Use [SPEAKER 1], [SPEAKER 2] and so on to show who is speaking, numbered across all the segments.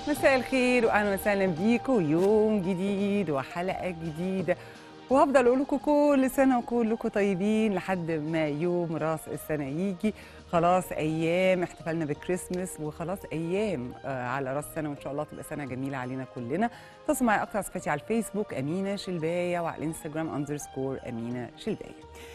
[SPEAKER 1] مساء الخير واهلا وسهلا بيكم يوم جديد وحلقه جديده وهفضل اقول لكم كل سنه وكلكم طيبين لحد ما يوم راس السنه يجي خلاص ايام احتفالنا بالكريسماس وخلاص ايام آه على راس السنه وان شاء الله تبقى سنه جميله علينا كلنا تواصلوا معايا اكتر على صفحتي على الفيسبوك امينه شلبايه وعلى الانستجرام اندرسكور امينه شلبايه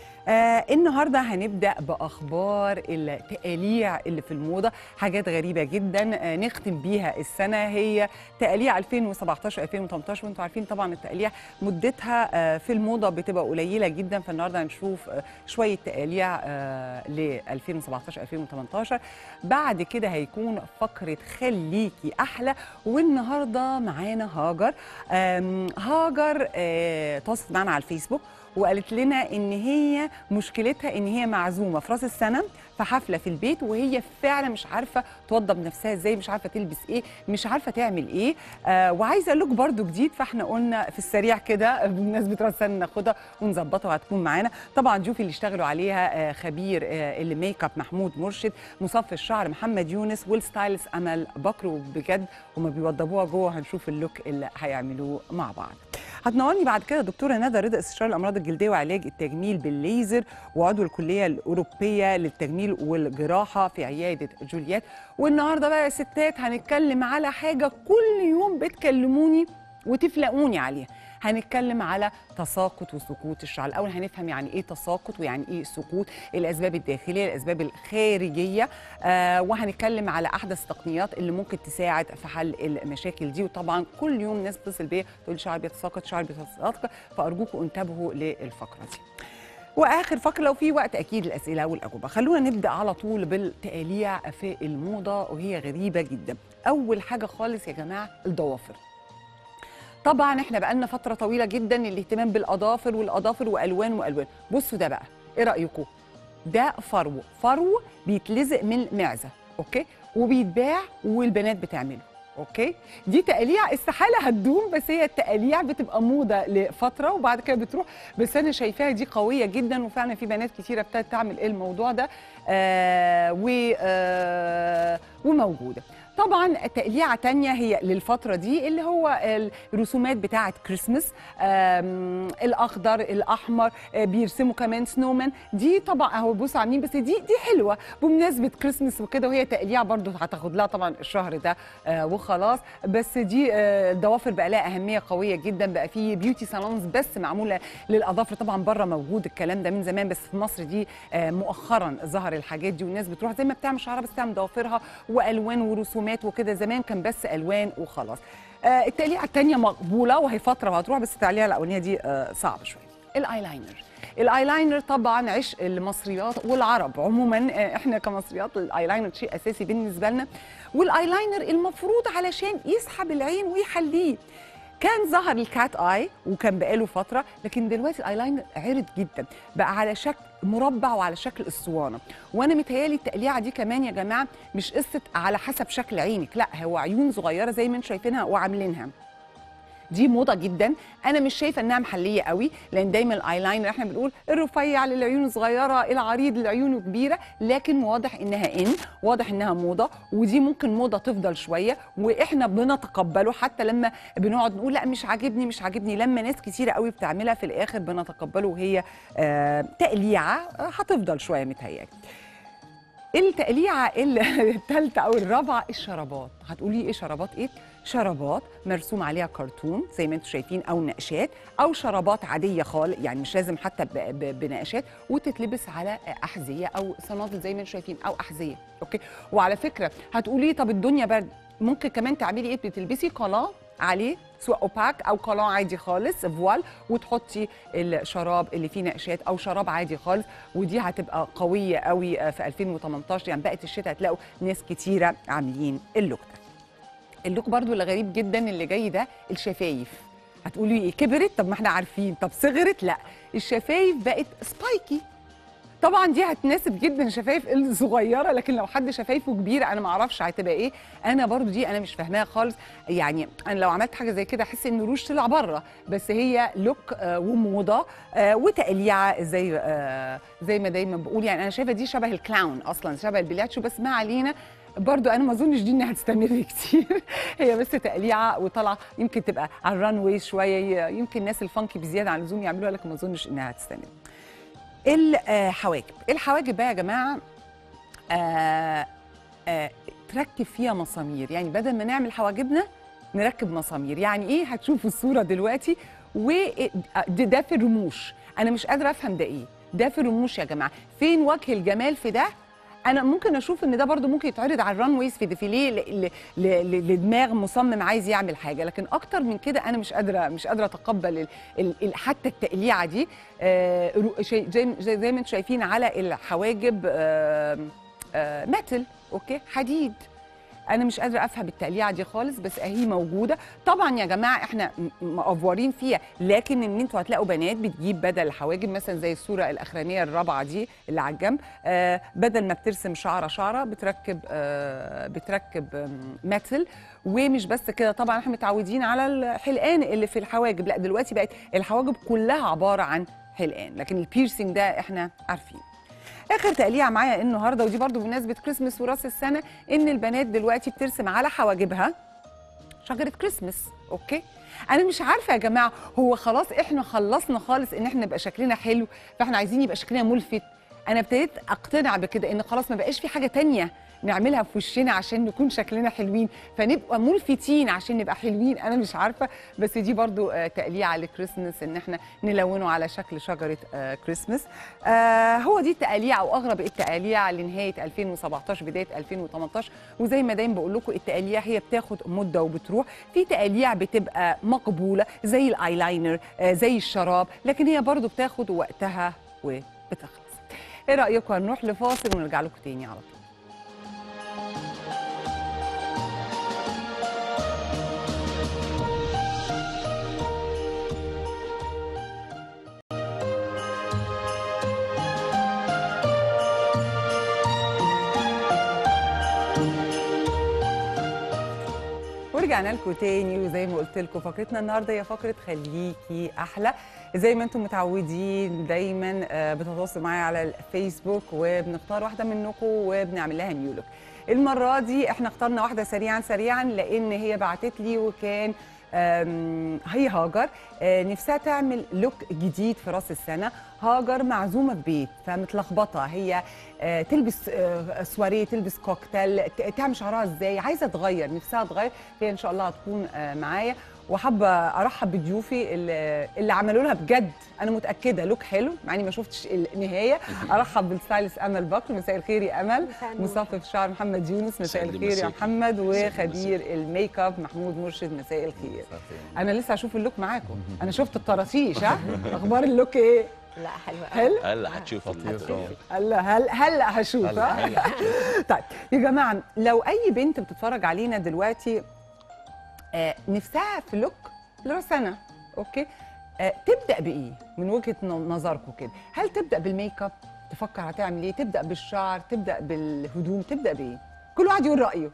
[SPEAKER 1] آه النهارده هنبدا باخبار التقاليع اللي في الموضه حاجات غريبه جدا آه نختم بيها السنه هي تقاليع 2017 2018 وانتم عارفين طبعا التقاليع مدتها آه في الموضه بتبقى قليله جدا فالنهارده هنشوف آه شويه تقاليع آه ل 2017 2018 بعد كده هيكون فقره خليكي احلى والنهارده معانا هاجر آم، هاجر آه تواصلت معانا على الفيسبوك وقالت لنا ان هي مشكلتها ان هي معزومه في راس السنه في حفله في البيت وهي فعلا مش عارفه توضب نفسها ازاي مش عارفه تلبس ايه مش عارفه تعمل ايه آه وعايزه لوك برضو جديد فاحنا قلنا في السريع كده بمناسبه راس السنه ناخدها ونظبطها وهتكون معانا طبعا ضيوفي اللي اشتغلوا عليها آه خبير آه الميك اب محمود مرشد مصفي الشعر محمد يونس والستايلس امل بكر وبجد هما بيوضبوها جوه هنشوف اللوك اللي هيعملوه مع بعض هتنورني بعد كده دكتوره ندى رضا استشاري الامراض الجلديه وعلاج التجميل بالليزر وعضو الكليه الاوروبيه للتجميل والجراحه في عياده جوليات والنهارده بقى يا ستات هنتكلم على حاجه كل يوم بتكلموني وتفلقوني عليها هنتكلم على تساقط وسقوط الشعر الاول هنفهم يعني ايه تساقط ويعني ايه سقوط الاسباب الداخليه الاسباب الخارجيه آه وهنتكلم على احدث التقنيات اللي ممكن تساعد في حل المشاكل دي وطبعا كل يوم ناس بتتصل بيا تقول شعر بيتساقط شعر بيتساقط فارجوكم انتبهوا للفقره دي واخر فقره لو في وقت اكيد الاسئله والاجوبه خلونا نبدا على طول بالتقاليع في الموضه وهي غريبه جدا اول حاجه خالص يا جماعه الضوافر طبعا احنا بقالنا فتره طويله جدا الاهتمام بالاظافر والاظافر والوان والوان بصوا ده بقى ايه رايكم ده فرو فرو بيتلزق من المعزه اوكي وبيتباع والبنات بتعمله اوكي دي تقاليع استحاله هتدوم بس هي التقاليع بتبقى موضه لفتره وبعد كده بتروح بس انا شايفاها دي قويه جدا وفعلا في بنات كتيره ابتدت تعمل ايه الموضوع ده آه و آه وموجوده طبعا تقليعة تانية هي للفترة دي اللي هو الرسومات بتاعة كريسمس الأخضر الأحمر آه، بيرسموا كمان سنومان دي طبعا اهو بصوا عاملين بس دي دي حلوة بمناسبة كريسمس وكده وهي تقليعة برضو هتاخد لها طبعا الشهر ده آه، وخلاص بس دي آه، الضوافر بقى لها أهمية قوية جدا بقى في بيوتي سالونز بس معمولة للأظافر طبعا بره موجود الكلام ده من زمان بس في مصر دي آه، مؤخرا ظهر الحاجات دي والناس بتروح زي ما بتعمل شعرها بس تعمل ضوافرها والوان ورسومات وكده زمان كان بس الوان وخلاص آه التقليعه الثانيه مقبوله وهي فتره وهتروح بس التقليعه الاولانيه دي آه صعبه شويه الايلاينر الايلاينر طبعا عشق المصريات والعرب عموما آه، احنا كمصريات الايلاينر شيء اساسي بالنسبه لنا والايلاينر المفروض علشان يسحب العين ويحليه كان ظهر الكات اي وكان بقاله فتره لكن دلوقتي الايلاينر عرض جدا بقى على شكل مربع وعلى شكل اسطوانه وانا متهيالي التقليعه دي كمان يا جماعه مش قصه على حسب شكل عينك لا هو عيون صغيره زي ما انتم شايفينها وعاملينها دي موضه جدا انا مش شايفه انها محليه قوي لان دايما الايلاينر احنا بنقول الرفيع للعيون الصغيره العريض للعيون الكبيره لكن واضح انها ان واضح انها موضه ودي ممكن موضه تفضل شويه واحنا بنتقبله حتى لما بنقعد نقول لا مش عاجبني مش عاجبني لما ناس كتيره قوي بتعملها في الاخر بنتقبله وهي آه تقليعه آه، هتفضل شويه متهيألي التقليعه الثالثه او الرابعه الشرابات هتقولي ايه شرابات ايه شرابات مرسوم عليها كرتون زي ما انتم شايفين او نقشات او شرابات عاديه خالص يعني مش لازم حتى ب- ب- بنقشات وتتلبس على احذيه او صنادل زي ما انتم شايفين او احذيه اوكي وعلى فكره هتقولي طب الدنيا برد ممكن كمان تعملي ايه بتلبسي قلاه عليه سواء اوباك او قلاه عادي خالص فوال وتحطي الشراب اللي فيه نقشات او شراب عادي خالص ودي هتبقى قويه قوي في 2018 يعني بقت الشتاء هتلاقوا ناس كتيره عاملين اللوك ده اللوك برضو اللي غريب جدا اللي جاي ده الشفايف هتقولي ايه كبرت طب ما احنا عارفين طب صغرت لا الشفايف بقت سبايكي طبعا دي هتناسب جدا شفايف الصغيره لكن لو حد شفايفه كبيره انا ما اعرفش هتبقى ايه انا برضو دي انا مش فاهماها خالص يعني انا لو عملت حاجه زي كده احس ان الروج طلع بره بس هي لوك آه وموضه آه وتقليعه زي آه زي ما دايما بقول يعني انا شايفه دي شبه الكلاون اصلا شبه البلياتشو بس ما علينا برضو انا ما اظنش دي انها هتستمر كتير هي بس تقليعه وطالعه يمكن تبقى على الران واي شويه يمكن الناس الفانكي بزياده عن اللزوم يعملوها لكن ما اظنش انها هتستمر الحواجب الحواجب بقى يا جماعه آه آه تركب فيها مسامير يعني بدل ما نعمل حواجبنا نركب مسامير يعني ايه هتشوفوا الصوره دلوقتي وده في الرموش انا مش قادره افهم ده ايه ده في الرموش يا جماعه فين وجه الجمال في ده انا ممكن اشوف ان ده برضو ممكن يتعرض على الران ويز في ديفيليه ل- ل- ل- لدماغ مصمم عايز يعمل حاجه لكن اكتر من كده انا مش قادره مش قادره اتقبل ال- ال- ال- حتى التقليعه دي آه، رو- شيء- زي زي زي ما انتم شايفين على الحواجب آه، آه، ميتال اوكي حديد انا مش قادره افهم التقليعه دي خالص بس اهي موجوده طبعا يا جماعه احنا م- مقفورين فيها لكن ان انتوا هتلاقوا بنات بتجيب بدل الحواجب مثلا زي الصوره الاخرانيه الرابعه دي اللي على الجنب آه بدل ما بترسم شعره شعره بتركب آه بتركب آم، ميتال ومش بس كده طبعا احنا متعودين على الحلقان اللي في الحواجب لا دلوقتي بقت الحواجب كلها عباره عن حلقان لكن البيرسينج ده احنا عارفين اخر تقليعه معايا النهارده ودي برضو بمناسبه كريسمس وراس السنه ان البنات دلوقتي بترسم على حواجبها شجره كريسمس اوكي انا مش عارفه يا جماعه هو خلاص احنا خلصنا خالص ان احنا نبقى شكلنا حلو فاحنا عايزين يبقى شكلنا ملفت انا ابتديت اقتنع بكده ان خلاص ما بقاش في حاجه تانية نعملها في وشنا عشان نكون شكلنا حلوين فنبقى ملفتين عشان نبقى حلوين انا مش عارفه بس دي برضو آه، تقليعه لكريسمس ان احنا نلونه على شكل شجره آه، كريسمس آه، هو دي التقاليع او اغرب التقاليع لنهايه 2017 بدايه 2018 وزي ما دايما بقول لكم التقاليع هي بتاخد مده وبتروح في تقاليع بتبقى مقبوله زي الايلاينر آه، زي الشراب لكن هي برضو بتاخد وقتها وبتخلص ايه رايكم هنروح لفاصل ونرجع لكم تاني على طول ورجعنا لكم تاني وزي ما قلت لكم فقرتنا النهارده هي فقره خليكي احلى زي ما انتم متعودين دايما آه، بتتواصلوا معايا على الفيسبوك وبنختار واحده منكم وبنعمل لها نيو لوك المره دي احنا اخترنا واحده سريعا سريعا لان هي بعتت لي وكان آم، هي هاجر آه، نفسها تعمل لوك جديد في راس السنه هاجر معزومه في بيت فمتلخبطه هي آه، تلبس آه، سواريه تلبس كوكتيل ت- تعمل شعرها ازاي عايزه تغير نفسها تغير هي ان شاء الله هتكون آه، معايا وحابه ارحب بضيوفي اللي, اللي عملوا لها بجد انا متاكده لوك حلو مع اني ما شفتش النهايه ارحب بالستايلست امل بكر مساء الخير يا امل
[SPEAKER 2] مساء النور.
[SPEAKER 1] مصفف شعر محمد يونس مساء
[SPEAKER 3] يسعد لي
[SPEAKER 1] الخير يا
[SPEAKER 3] مساك.
[SPEAKER 1] محمد
[SPEAKER 3] يسعد لي
[SPEAKER 1] وخبير الميك اب محمود مرشد مساء الخير انا لسه هشوف اللوك معاكم انا شفت الطراطيش ها اخبار اللوك ايه
[SPEAKER 2] لا حلوة
[SPEAKER 1] حلو
[SPEAKER 3] هلا هتشوف ال-
[SPEAKER 1] هلا هل هلا هشوف ها؟ طيب يا جماعه لو اي بنت بتتفرج علينا دلوقتي آه نفسها في لوك لرسنه اوكي آه تبدا بايه من وجهه ن- نظركم كده هل تبدا بالميك اب تفكر هتعمل ايه تبدا بالشعر تبدا بالهدوم تبدا بايه كل واحد يقول رايه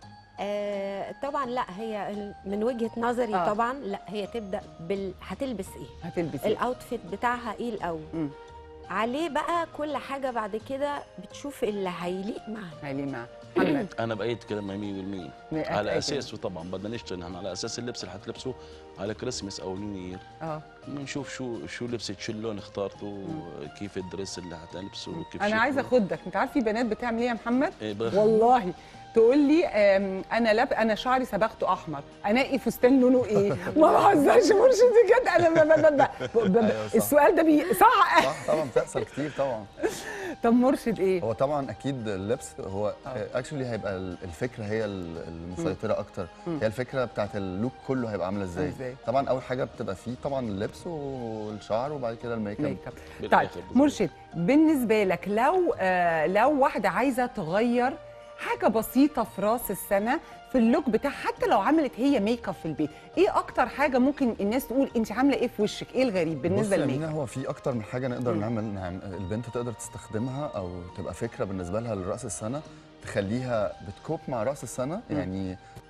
[SPEAKER 2] آه طبعا لا هي ال- من وجهة نظري
[SPEAKER 1] آه.
[SPEAKER 2] آه. طبعا لا هي تبدأ بال هتلبس ايه
[SPEAKER 1] هتلبس ايه
[SPEAKER 2] الاوتفيت بتاعها ايه الاول
[SPEAKER 1] مم.
[SPEAKER 2] عليه بقى كل حاجة بعد كده بتشوف اللي هيليق معاها
[SPEAKER 1] هاي مع محمد
[SPEAKER 3] انا بايد كلامها 100%
[SPEAKER 1] مئة
[SPEAKER 3] على
[SPEAKER 1] أكيد.
[SPEAKER 3] اساس وطبعا بدنا نشتغل نحن على اساس اللبس اللي حتلبسه على كريسمس او نيو يير
[SPEAKER 1] اه
[SPEAKER 3] بنشوف شو شو لبست شو اللون اخترته كيف الدريس اللي حتلبسه كيف
[SPEAKER 1] انا
[SPEAKER 3] شكله.
[SPEAKER 1] عايزه اخدك انت عارف في بنات بتعمل ايه يا محمد
[SPEAKER 3] إيه بخ-
[SPEAKER 1] والله تقول لي آم، انا لاب انا شعري صبغته احمر انقي فستان لونه ايه ما بهزرش مرشد بجد انا ب- ب- ب- ب- ب-
[SPEAKER 4] أيوة صح.
[SPEAKER 1] السؤال ده بي صح
[SPEAKER 4] صح طبعا بتحصل كتير طبعا
[SPEAKER 1] طب مرشد ايه
[SPEAKER 4] هو طبعا اكيد اللبس هو اكشولي هيبقى ال- الفكره هي ال- المسيطره اكتر هي الفكره بتاعت اللوك كله هيبقى عامله ازاي
[SPEAKER 1] إزاي؟
[SPEAKER 4] طبعا اول حاجه بتبقى فيه طبعا اللبس والشعر وبعد كده الميك اب
[SPEAKER 1] ميك اب طيب
[SPEAKER 3] بالآخر بالظبط.
[SPEAKER 1] مرشد بالنسبه لك لو آه لو واحده عايزه تغير حاجه بسيطه في راس السنه في اللوك بتاعها حتى لو عملت هي ميك اب في البيت ايه اكتر حاجه ممكن الناس تقول انت عامله ايه في وشك ايه الغريب بالنسبه
[SPEAKER 4] بص يا
[SPEAKER 1] للميك
[SPEAKER 4] مينا
[SPEAKER 1] اب
[SPEAKER 4] هو في اكتر من حاجه نقدر
[SPEAKER 1] مم.
[SPEAKER 4] نعمل نعم البنت تقدر تستخدمها او تبقى فكره بالنسبه لها لراس السنه تخليها بتكوب مع راس السنه
[SPEAKER 1] مم.
[SPEAKER 4] يعني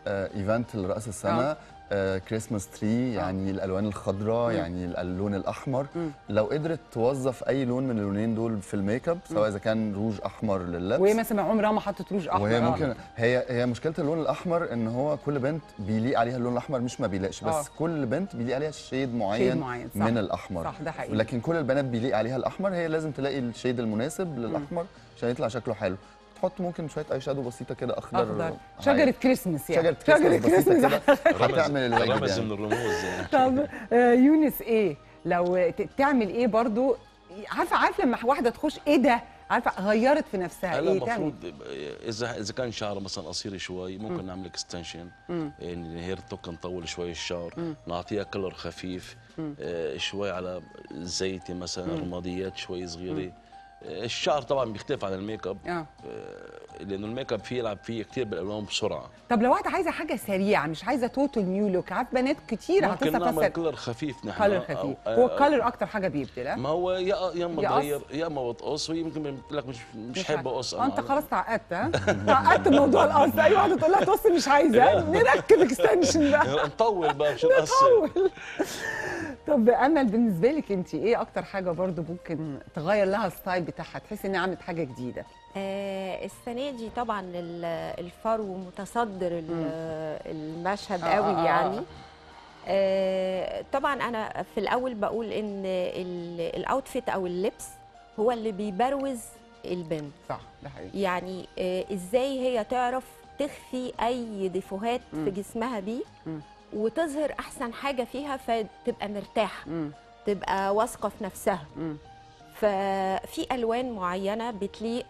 [SPEAKER 4] ايفنت لراس السنه كريسماس تري يعني الالوان الخضراء يعني اللون الاحمر لو قدرت توظف اي لون من اللونين دول في الميك اب سواء اذا كان روج احمر لللبس
[SPEAKER 1] وهي مثلا عمرها ما حطت روج احمر
[SPEAKER 4] وهي
[SPEAKER 1] آه.
[SPEAKER 4] ممكن هي هي مشكله اللون الاحمر ان هو كل بنت بيليق عليها اللون الاحمر مش ما بيليقش بس
[SPEAKER 1] آه.
[SPEAKER 4] كل بنت بيليق عليها شيد معين,
[SPEAKER 1] معين، صح.
[SPEAKER 4] من الاحمر
[SPEAKER 1] صح، ده حقيقي.
[SPEAKER 4] لكن كل البنات بيليق عليها الاحمر هي لازم تلاقي الشيد المناسب للاحمر عشان يطلع شكله حلو تحط ممكن شويه اي شادو بسيطه كده اخضر
[SPEAKER 1] اخضر شجره كريسمس يعني
[SPEAKER 4] شجره كريسمس بسيطه كده
[SPEAKER 3] رمز
[SPEAKER 4] هتعمل الواجب
[SPEAKER 3] رمز
[SPEAKER 4] يعني
[SPEAKER 3] من الرموز يعني
[SPEAKER 1] طب آه، يونس ايه لو ت- تعمل ايه برضو عارفه عارفه لما واحده تخش ايه ده عارفه غيرت في نفسها
[SPEAKER 3] انا
[SPEAKER 1] ايه تعمل
[SPEAKER 3] المفروض اذا اذا كان شعر مثلا قصير شوي ممكن نعمل اكستنشن يعني هير توك نطول شوي الشعر نعطيها كلر خفيف آه، شوي على زيتي مثلا رماديات شوي صغيره آه، الشعر طبعا بيختلف عن الميك اب
[SPEAKER 1] اه
[SPEAKER 3] آه، لانه الميك اب فيه يلعب فيه كثير بالالوان بسرعه
[SPEAKER 1] طب لو واحده عايزه حاجه سريعه مش عايزه توتال نيو لوك عارف بنات كتير
[SPEAKER 3] ممكن
[SPEAKER 1] هتصل
[SPEAKER 3] نعمل
[SPEAKER 1] فسر
[SPEAKER 3] كلر خفيف نحن
[SPEAKER 1] كلر
[SPEAKER 3] أو-
[SPEAKER 1] خفيف
[SPEAKER 3] آه،
[SPEAKER 1] هو
[SPEAKER 3] آه،
[SPEAKER 1] الكلر اكتر حاجه بيبدل ها
[SPEAKER 3] ما هو يا يا اما
[SPEAKER 1] يقص؟
[SPEAKER 3] تغير يا اما بتقص ويمكن قلت لك مش مش حابب اقص
[SPEAKER 1] آه، انت
[SPEAKER 3] أنا.
[SPEAKER 1] خلاص تعقدت ها تعقدت بموضوع القص اي واحده تقول لها تقص مش عايزه نركب اكستنشن بقى
[SPEAKER 3] نطول بقى مش نقصر
[SPEAKER 1] نطول طب امل بالنسبه لك انت ايه اكتر حاجه برضو ممكن تغير لها الستايل بتاعها تحسي انها عملت حاجه جديده
[SPEAKER 2] آه السنه دي طبعا ال- الفرو متصدر ال- المشهد
[SPEAKER 1] آه،
[SPEAKER 2] قوي
[SPEAKER 1] آه، آه،
[SPEAKER 2] يعني
[SPEAKER 1] آه.
[SPEAKER 2] آه طبعا انا في الاول بقول ان ال- الاوتفيت او اللبس هو اللي بيبروز البنت
[SPEAKER 1] صح ده حقيقي
[SPEAKER 2] يعني آه ازاي هي تعرف تخفي اي ديفوهات
[SPEAKER 1] مم.
[SPEAKER 2] في جسمها بيه
[SPEAKER 1] مم.
[SPEAKER 2] وتظهر احسن حاجه فيها فتبقى مرتاحه
[SPEAKER 1] مم.
[SPEAKER 2] تبقى واثقه في نفسها
[SPEAKER 1] مم.
[SPEAKER 2] ففي الوان معينه بتليق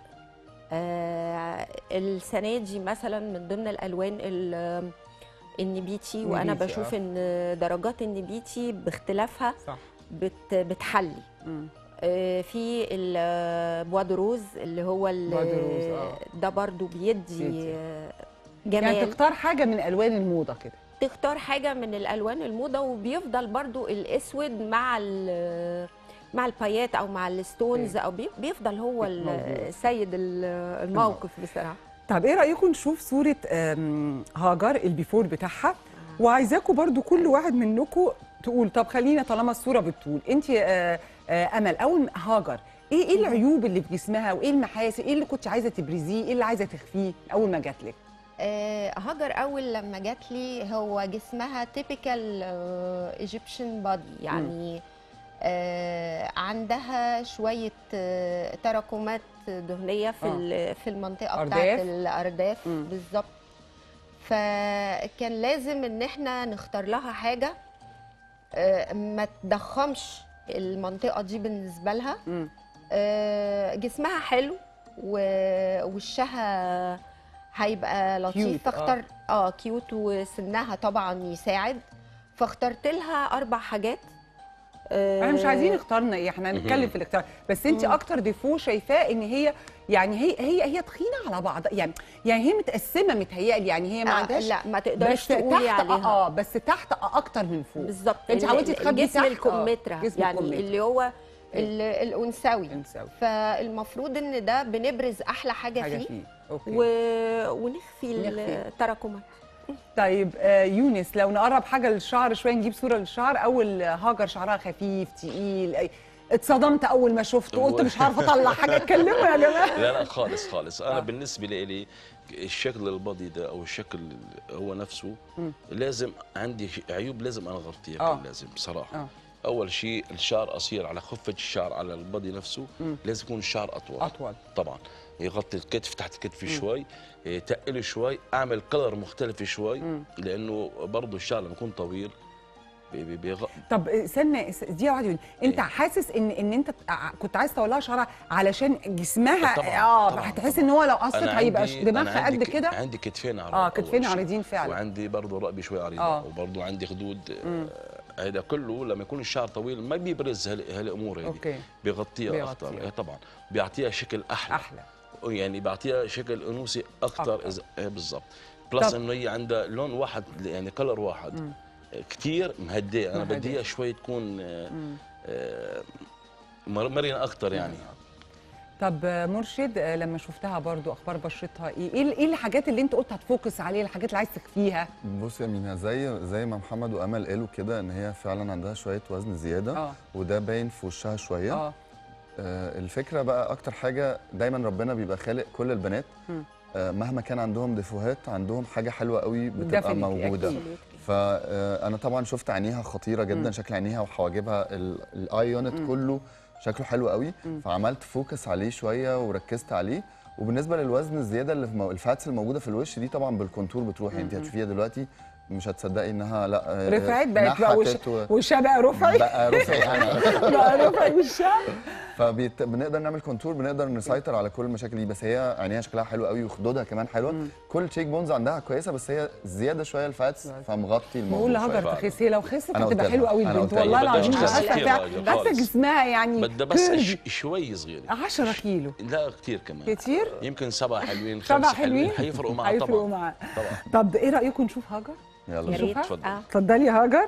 [SPEAKER 2] آه السنه دي مثلا من ضمن الالوان ال- النبيتي وانا
[SPEAKER 1] النبيتي،
[SPEAKER 2] بشوف
[SPEAKER 1] آه.
[SPEAKER 2] ان درجات النبيتي باختلافها
[SPEAKER 1] صح
[SPEAKER 2] بت بتحلي
[SPEAKER 1] مم.
[SPEAKER 2] آه، في البوادروز اللي هو ال-
[SPEAKER 1] بوادروز، آه.
[SPEAKER 2] ده برضو بيدي
[SPEAKER 1] بيدي.
[SPEAKER 2] آه، جمال
[SPEAKER 1] يعني تختار حاجه من الوان الموضه كده
[SPEAKER 2] تختار حاجه من الالوان الموضه وبيفضل برضو الاسود مع ال- مع البايات او مع الستونز او بي- بيفضل هو ال-
[SPEAKER 1] موجود.
[SPEAKER 2] سيد ال- الموقف بصراحه
[SPEAKER 1] طب ايه رايكم نشوف صوره آم، هاجر البيفور بتاعها وعايزاكم برضو كل واحد منكم تقول طب خلينا طالما الصوره بالطول انت آه، آه، امل اول ما- هاجر ايه ايه العيوب اللي في جسمها وايه المحاسن ايه اللي كنت عايزه تبرزيه ايه اللي عايزه تخفيه اول ما جات لك
[SPEAKER 5] آه، هاجر اول لما جات لي هو جسمها تيبيكال ايجيبشن بادي يعني آه، عندها شويه آه، تراكمات
[SPEAKER 2] دهنيه في
[SPEAKER 1] آه.
[SPEAKER 2] ال- في المنطقه
[SPEAKER 1] أرداف.
[SPEAKER 2] بتاعت
[SPEAKER 5] الارداف
[SPEAKER 1] مم.
[SPEAKER 5] بالظبط فكان لازم ان احنا نختار لها حاجه آه، ما تضخمش المنطقه دي بالنسبه لها
[SPEAKER 1] مم.
[SPEAKER 5] آه، جسمها حلو ووشها هيبقى
[SPEAKER 1] Cute،
[SPEAKER 5] لطيف فاختار اه كيوت وسنها طبعا يساعد فاخترت لها اربع حاجات آه،
[SPEAKER 1] احنا مش عايزين اختارنا ايه احنا هنتكلم في الاختيار بس انت اكتر ديفو شايفاه ان هي يعني هي هي هي تخينه على بعض يعني يعني هي متقسمه متهيألي يعني هي ما
[SPEAKER 5] آه
[SPEAKER 1] عندهاش
[SPEAKER 5] لا ما تقدرش
[SPEAKER 1] بس
[SPEAKER 5] تقولي
[SPEAKER 1] تحت
[SPEAKER 5] عليها
[SPEAKER 1] اه بس تحت اكتر من فوق
[SPEAKER 2] بالظبط
[SPEAKER 1] انت
[SPEAKER 2] ال-
[SPEAKER 1] حاولتي تخبي
[SPEAKER 2] الجسم
[SPEAKER 1] تحت، آه،
[SPEAKER 2] الكمثرى
[SPEAKER 1] جسم
[SPEAKER 2] يعني
[SPEAKER 1] الكمثرى.
[SPEAKER 2] اللي هو
[SPEAKER 5] ال- الانثوي
[SPEAKER 1] انساوي
[SPEAKER 5] فالمفروض ان ده بنبرز احلى حاجه,
[SPEAKER 1] حاجه
[SPEAKER 5] فيه
[SPEAKER 1] فيه اوكي
[SPEAKER 2] و... ونخفي
[SPEAKER 1] نخفي.
[SPEAKER 2] التراكمات
[SPEAKER 1] طيب آه يونس لو نقرب حاجه للشعر شويه نجيب صوره للشعر اول هاجر شعرها خفيف تقيل أي- اتصدمت اول ما شفته قلت
[SPEAKER 3] هو-
[SPEAKER 1] مش عارفه اطلع حاجه اتكلموا يا جماعه
[SPEAKER 3] لا لا خالص خالص انا
[SPEAKER 1] آه.
[SPEAKER 3] بالنسبه لي الشكل البادي ده او الشكل هو نفسه
[SPEAKER 1] مم.
[SPEAKER 3] لازم عندي ش- عيوب لازم انا اغطيها
[SPEAKER 1] آه.
[SPEAKER 3] كان لازم بصراحه
[SPEAKER 1] آه.
[SPEAKER 3] اول شيء الشعر قصير على خفه الشعر على البادي نفسه
[SPEAKER 1] مم.
[SPEAKER 3] لازم يكون الشعر اطول
[SPEAKER 1] اطول
[SPEAKER 3] طبعا يغطي الكتف تحت الكتف شوي إيه، تقله شوي اعمل كلر مختلف شوي
[SPEAKER 1] مم.
[SPEAKER 3] لانه برضه الشعر لما يكون طويل بي- بي- بيغ...
[SPEAKER 1] طب استنى دي واحده يقول انت
[SPEAKER 3] إيه؟
[SPEAKER 1] حاسس ان ان انت ع- كنت عايز تطلع شعرها علشان جسمها
[SPEAKER 3] طبعاً،
[SPEAKER 1] اه
[SPEAKER 3] طبعاً،
[SPEAKER 1] هتحس
[SPEAKER 3] طبعاً.
[SPEAKER 1] ان هو لو قصت
[SPEAKER 3] أنا
[SPEAKER 1] هيبقى
[SPEAKER 3] عندي-
[SPEAKER 1] دماغها
[SPEAKER 3] أنا عندي
[SPEAKER 1] قد
[SPEAKER 3] ك-
[SPEAKER 1] كده
[SPEAKER 3] عندي كتفين عريض
[SPEAKER 1] اه
[SPEAKER 3] أول
[SPEAKER 1] كتفين
[SPEAKER 3] شيء.
[SPEAKER 1] عريضين فعلا
[SPEAKER 3] وعندي برضه رقبه شوي عريضه
[SPEAKER 1] آه.
[SPEAKER 3] وبرضه عندي خدود
[SPEAKER 1] مم.
[SPEAKER 3] آه، هذا كله لما يكون الشعر طويل ما بيبرز هال- هالامور هذه
[SPEAKER 1] اوكي
[SPEAKER 3] بيغطيها
[SPEAKER 1] بيغطيها.
[SPEAKER 3] اكثر طبعا بيعطيها شكل احلى
[SPEAKER 1] احلى
[SPEAKER 3] يعني بيعطيها شكل انوثي
[SPEAKER 1] أكتر.
[SPEAKER 3] اكثر اذا إيه بالضبط بلس
[SPEAKER 1] طب-
[SPEAKER 3] انه هي عندها لون واحد يعني كلر واحد
[SPEAKER 1] مم.
[SPEAKER 3] كثير مهدئه انا
[SPEAKER 1] مهدئة.
[SPEAKER 3] بدي اياها شوي تكون آه،
[SPEAKER 1] مم.
[SPEAKER 3] آه، مر- مرنه اكثر يعني
[SPEAKER 1] طب آه، مرشد آه، لما شفتها برضو اخبار بشرتها ايه ايه ال- ايه الحاجات اللي انت قلت هتفوكس عليها الحاجات اللي عايز تخفيها
[SPEAKER 4] بص يا مينا زي زي ما محمد وامل قالوا كده ان هي فعلا عندها شويه وزن زياده
[SPEAKER 1] اه
[SPEAKER 4] وده باين في وشها شويه
[SPEAKER 1] اه
[SPEAKER 4] آه الفكره بقى اكتر حاجه دايما ربنا بيبقى خالق كل البنات
[SPEAKER 1] مم.
[SPEAKER 4] آه مهما كان عندهم ديفوهات عندهم حاجه حلوه قوي بتبقى
[SPEAKER 1] Definitely،
[SPEAKER 4] موجوده
[SPEAKER 1] أكيد.
[SPEAKER 4] فانا طبعا شفت عينيها خطيره جدا
[SPEAKER 1] مم.
[SPEAKER 4] شكل عينيها وحواجبها ال- الاي يونت كله شكله حلو قوي
[SPEAKER 1] مم.
[SPEAKER 4] فعملت فوكس عليه شويه وركزت عليه وبالنسبه للوزن الزياده اللي في مو... الفاتس الموجوده في الوش دي طبعا بالكونتور بتروح يعني انت
[SPEAKER 1] مم.
[SPEAKER 4] هتشوفيها دلوقتي مش هتصدقي انها لا آه،
[SPEAKER 1] رفعت بقت بقى وش
[SPEAKER 4] نحتت و...
[SPEAKER 1] وشها بقى رفعي
[SPEAKER 4] بقى رفعت انا
[SPEAKER 1] بقى رفعي وشها
[SPEAKER 4] فبنقدر نعمل كونتور بنقدر نسيطر على كل المشاكل دي بس هي عينيها شكلها حلو قوي وخدودها كمان حلوه
[SPEAKER 1] مم.
[SPEAKER 4] كل تشيك بونز عندها كويسه بس هي زياده شويه الفاتس فمغطي الموضوع
[SPEAKER 1] بقول
[SPEAKER 4] شوية.
[SPEAKER 1] لهاجر
[SPEAKER 3] فعلا.
[SPEAKER 1] تخس هي لو خست
[SPEAKER 4] أنا قلت
[SPEAKER 1] هتبقى
[SPEAKER 4] لها.
[SPEAKER 1] حلوه قوي
[SPEAKER 4] أنا
[SPEAKER 1] البنت
[SPEAKER 4] قلت لها.
[SPEAKER 1] والله
[SPEAKER 3] بدها
[SPEAKER 1] العظيم
[SPEAKER 3] تخس
[SPEAKER 1] عارفة
[SPEAKER 3] كتير
[SPEAKER 1] بتاع-
[SPEAKER 3] راجل
[SPEAKER 1] بس
[SPEAKER 3] خالص.
[SPEAKER 1] جسمها يعني
[SPEAKER 3] بدها بس
[SPEAKER 1] كيرف.
[SPEAKER 3] ش- شوي صغيره
[SPEAKER 1] 10 كيلو
[SPEAKER 3] لا كتير كمان
[SPEAKER 1] كتير
[SPEAKER 3] يمكن سبعة حلوين
[SPEAKER 1] سبعة
[SPEAKER 3] خمسة
[SPEAKER 1] حلوين
[SPEAKER 3] حلوين حيفرقوا معها
[SPEAKER 1] هيفرقوا
[SPEAKER 3] طبعا
[SPEAKER 1] معاها
[SPEAKER 3] طبعا
[SPEAKER 1] طب ايه رايكم نشوف هاجر
[SPEAKER 4] يلا
[SPEAKER 2] يا
[SPEAKER 4] نشوف.
[SPEAKER 2] ريت
[SPEAKER 3] اتفضل.
[SPEAKER 2] اه
[SPEAKER 1] اتفضلي يا هاجر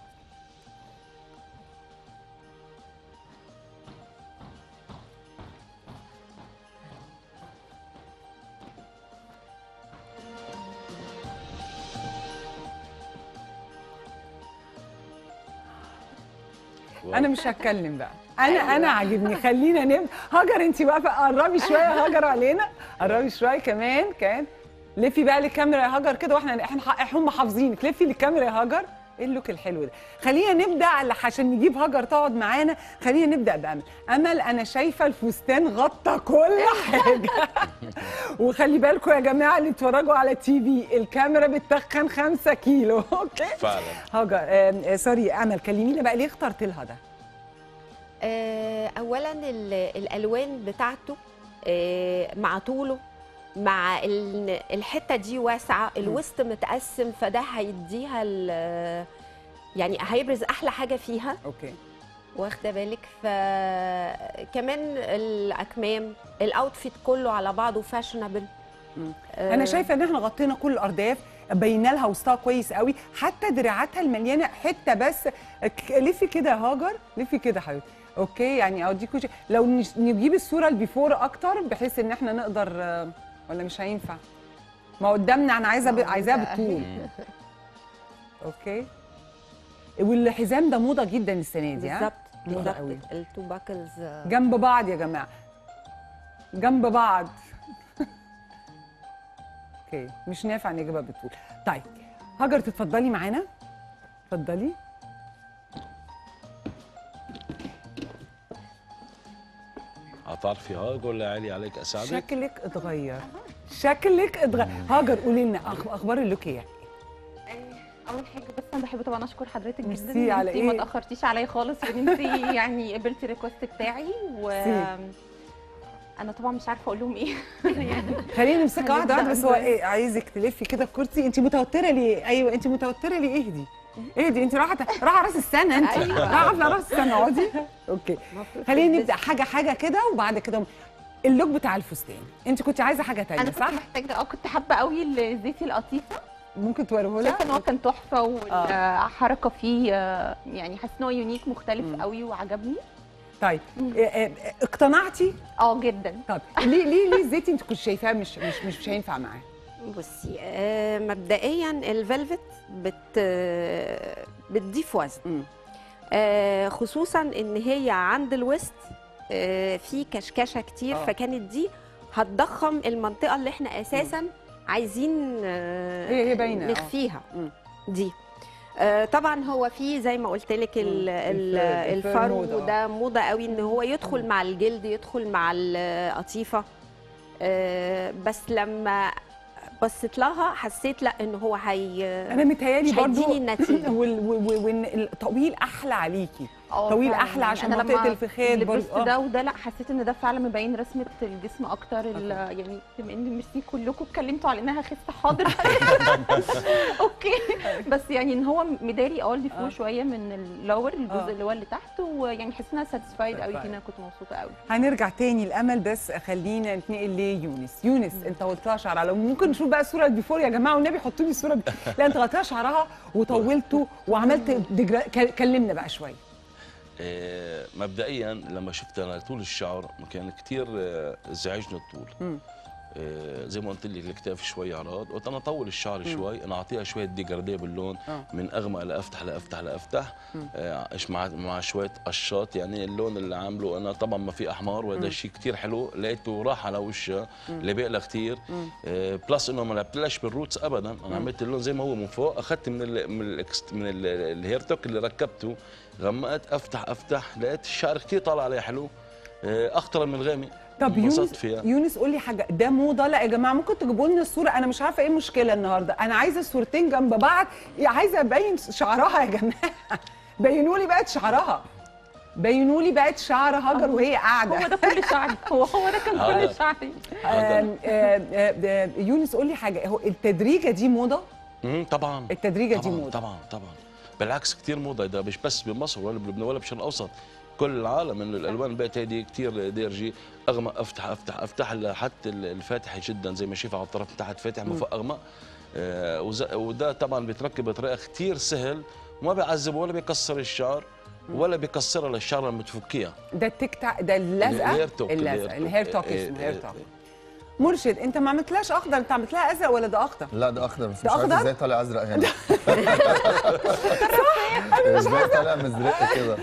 [SPEAKER 1] انا مش هتكلم بقى انا انا عاجبني خلينا نبدا هاجر انت واقفه قربي شويه هاجر علينا قربي شويه كمان كمان لفي بقى للكاميرا يا هاجر كده واحنا احنا هم حافظينك لفي للكاميرا يا هاجر ايه اللوك الحلو ده خلينا نبدا على- عشان نجيب هاجر تقعد معانا خلينا نبدا بامل امل انا شايفه الفستان غطى كل حاجه وخلي بالكم يا جماعه اللي اتفرجوا على تي في الكاميرا بتتخن 5 كيلو اوكي
[SPEAKER 3] فعلا
[SPEAKER 1] هاجر آه آه، سوري امل كلمينا بقى ليه اخترت لها ده
[SPEAKER 2] آه، اولا ال- الالوان بتاعته آه، مع طوله مع ال- الحته دي واسعه الوسط متقسم فده هيديها ال- يعني هيبرز احلى حاجه فيها
[SPEAKER 1] اوكي
[SPEAKER 2] واخده بالك فكمان الاكمام الاوتفيت كله على بعضه فاشونابل
[SPEAKER 1] مم. انا شايفه ان احنا غطينا كل الارداف بينا لها وسطها كويس قوي حتى دراعاتها المليانه حته بس ك- لفي كده يا هاجر لفي كده يا حبيبتي اوكي يعني اوديكوا شيء لو نش- نجيب الصوره البيفور اكتر بحيث ان احنا نقدر آه، ولا مش هينفع ما قدامنا انا عايزه ب... عايزاها بالطول اوكي والحزام ده موضه جدا السنه دي ها
[SPEAKER 2] بالظبط
[SPEAKER 1] موضة قوي.
[SPEAKER 2] بالظبط التو باكلز
[SPEAKER 1] جنب بعض يا جماعه جنب بعض اوكي مش نافع نجيبها بالطول طيب هاجر تتفضلي معانا اتفضلي
[SPEAKER 3] هتعرفي هاج ولا عالي عليك اساعدك
[SPEAKER 1] شكلك اتغير شكلك اتغير هاجر قولي لنا أخ- اخبار اللوك ايه
[SPEAKER 6] اول حاجه بس انا بحب طبعا اشكر حضرتك
[SPEAKER 1] ميرسي
[SPEAKER 6] جدا إن
[SPEAKER 1] على
[SPEAKER 6] انتي ما
[SPEAKER 1] إيه؟
[SPEAKER 6] تاخرتيش عليا خالص وان انت يعني قبلتي الريكوست بتاعي و
[SPEAKER 1] ميرسي.
[SPEAKER 6] انا طبعا مش عارفه اقول لهم ايه يعني
[SPEAKER 1] خلينا نمسكها واحده واحده بس هو
[SPEAKER 6] هنبدأ
[SPEAKER 1] ايه عايزك تلفي كده الكرسي انت متوتره ليه ايوه انت متوتره ليه اهدي اهدي انت رايحه رايحه راس السنه انت
[SPEAKER 2] أيوة.
[SPEAKER 1] رايحه على راس السنه اقعدي اوكي خلينا نبدا حاجه حاجه كده وبعد كده اللوك بتاع الفستان انت كنت عايزه حاجه تانية
[SPEAKER 6] انا كنت
[SPEAKER 1] صح
[SPEAKER 6] محتاجه اه كنت حابه قوي الزيتي القطيفه
[SPEAKER 1] ممكن توريه لها
[SPEAKER 6] شايفه ان هو كان تحفه والحركه فيه آه، يعني حاسه ان هو يونيك مختلف قوي وعجبني
[SPEAKER 1] طيب آه، آه، اقتنعتي
[SPEAKER 6] اه جدا
[SPEAKER 1] طب ليه ليه ليه الزيت انت كنت شايفاه مش مش مش, مش هينفع معاه
[SPEAKER 2] بصي آه، مبدئيا الفلفت بت بتضيف وزن
[SPEAKER 1] مم.
[SPEAKER 2] آه، خصوصا ان هي عند الوسط آه، في كشكشه كتير
[SPEAKER 1] آه.
[SPEAKER 2] فكانت دي هتضخم المنطقه اللي احنا اساسا عايزين آه،
[SPEAKER 1] هي- هي باينة، آه.
[SPEAKER 2] نخفيها
[SPEAKER 1] مم.
[SPEAKER 2] دي آه، طبعا هو في زي ما قلت لك ال-
[SPEAKER 1] مم.
[SPEAKER 2] ال-
[SPEAKER 1] الف- الفر
[SPEAKER 2] الفرو
[SPEAKER 1] موضة، آه.
[SPEAKER 2] ده موضه قوي ان هو يدخل مع الجلد يدخل مع القطيفه آه، بس لما بصيت لها حسيت لا ان هو هي
[SPEAKER 1] انا متهيالي
[SPEAKER 2] مش
[SPEAKER 1] برضو
[SPEAKER 2] هيديني النتيجة.
[SPEAKER 1] وال- و- و- وان الطويل احلى عليكي
[SPEAKER 6] اه
[SPEAKER 1] طويل
[SPEAKER 6] فعلاً.
[SPEAKER 1] أحلى عشان
[SPEAKER 6] أنا
[SPEAKER 1] منطقة
[SPEAKER 6] لما
[SPEAKER 1] الفخاد برضو.
[SPEAKER 6] لبست
[SPEAKER 1] آه.
[SPEAKER 6] ده وده لا حسيت ان ده فعلا مبين رسمه الجسم اكتر ال- يعني بما ان ميرسي كلكم اتكلمتوا على انها خفه حاضر اوكي بس يعني ان هو مداري اه اللي
[SPEAKER 1] آه.
[SPEAKER 6] فوق شويه من اللور
[SPEAKER 1] آه.
[SPEAKER 6] الجزء اللي هو اللي تحت ويعني حسيت انها ساتيسفايد قوي
[SPEAKER 1] Satisfied.
[SPEAKER 6] فيه انا كنت مبسوطه قوي
[SPEAKER 1] هنرجع تاني الامل بس خلينا نتنقل ليونس يونس انت قلت لها شعرها لو ممكن نشوف بقى الصوره البيفور يا جماعه والنبي حطوا لي الصوره لا انت غطيتها شعرها وطولته وعملت دجرا... كل- كلمنا بقى شويه
[SPEAKER 3] آه، مبدئيا لما شفت انا طول الشعر كان كثير ازعجني الطول
[SPEAKER 1] مم.
[SPEAKER 3] آه، زي ما قلت لك الكتاف شوي عراض قلت انا اطول الشعر شوي انا اعطيها شويه ديجارديه باللون
[SPEAKER 1] آه.
[SPEAKER 3] من اغمق لافتح لافتح لافتح آه، إيش مع مع شويه قشات يعني اللون اللي عامله انا طبعا ما في احمر وهذا الشيء كثير حلو لقيته راح على وشها لبق لها كثير آه، بلس انه ما لعبتلاش بالروتس ابدا انا عملت اللون زي ما هو من فوق اخذت من ال من ال من ال- الهير توك اللي ركبته غمقت افتح افتح لقيت الشعر كثير طالع عليه حلو آه، اخطر من الغامق
[SPEAKER 1] طب
[SPEAKER 3] انبسطت
[SPEAKER 1] يونس
[SPEAKER 3] فيها
[SPEAKER 1] يونس قول لي حاجه ده موضه لا يا جماعه ممكن تجيبوا لنا الصوره انا مش عارفه ايه المشكله النهارده انا عايزه الصورتين جنب بعض عايزه ابين شعرها يا جماعه بينوا لي بقت شعرها بينوا لي بقت شعر هاجر وهي قاعده
[SPEAKER 6] هو ده كل شعري هو هو ده كان
[SPEAKER 3] هذا.
[SPEAKER 6] كل شعري
[SPEAKER 1] آم، آم، آم، يونس قول لي حاجه هو التدريجه دي موضه
[SPEAKER 3] مم، طبعا
[SPEAKER 1] التدريجه دي
[SPEAKER 3] طبعا
[SPEAKER 1] موضه
[SPEAKER 3] طبعا طبعا بالعكس كثير موضه ده مش بس بمصر ولا بلبنان ولا بالشرق الاوسط كل العالم انه الالوان بقت هذه كثير دارجه اغمق افتح افتح افتح لحتى الفاتح جدا زي ما شايف على الطرف من تحت فاتح من فوق اغمق آه وز- وده طبعا بيتركب بطريقه كثير سهل وما بيعذب ولا بيكسر الشعر ولا بيكسرها للشعر لما تفكيها
[SPEAKER 1] ده التكتع ده اللزقه
[SPEAKER 3] الهير توك
[SPEAKER 1] اللزقه الهير توك
[SPEAKER 3] إيه،
[SPEAKER 1] اسمه
[SPEAKER 3] إيه،
[SPEAKER 1] هير توك
[SPEAKER 3] إيه.
[SPEAKER 1] مرشد انت ما عملتلاش اخضر انت عملت لها ازرق ولا ده اخضر
[SPEAKER 4] لا ده اخضر بس
[SPEAKER 1] ده
[SPEAKER 4] مش عارف
[SPEAKER 1] أخضر؟
[SPEAKER 4] ازاي طالع ازرق هنا ازاي طالع مزرق كده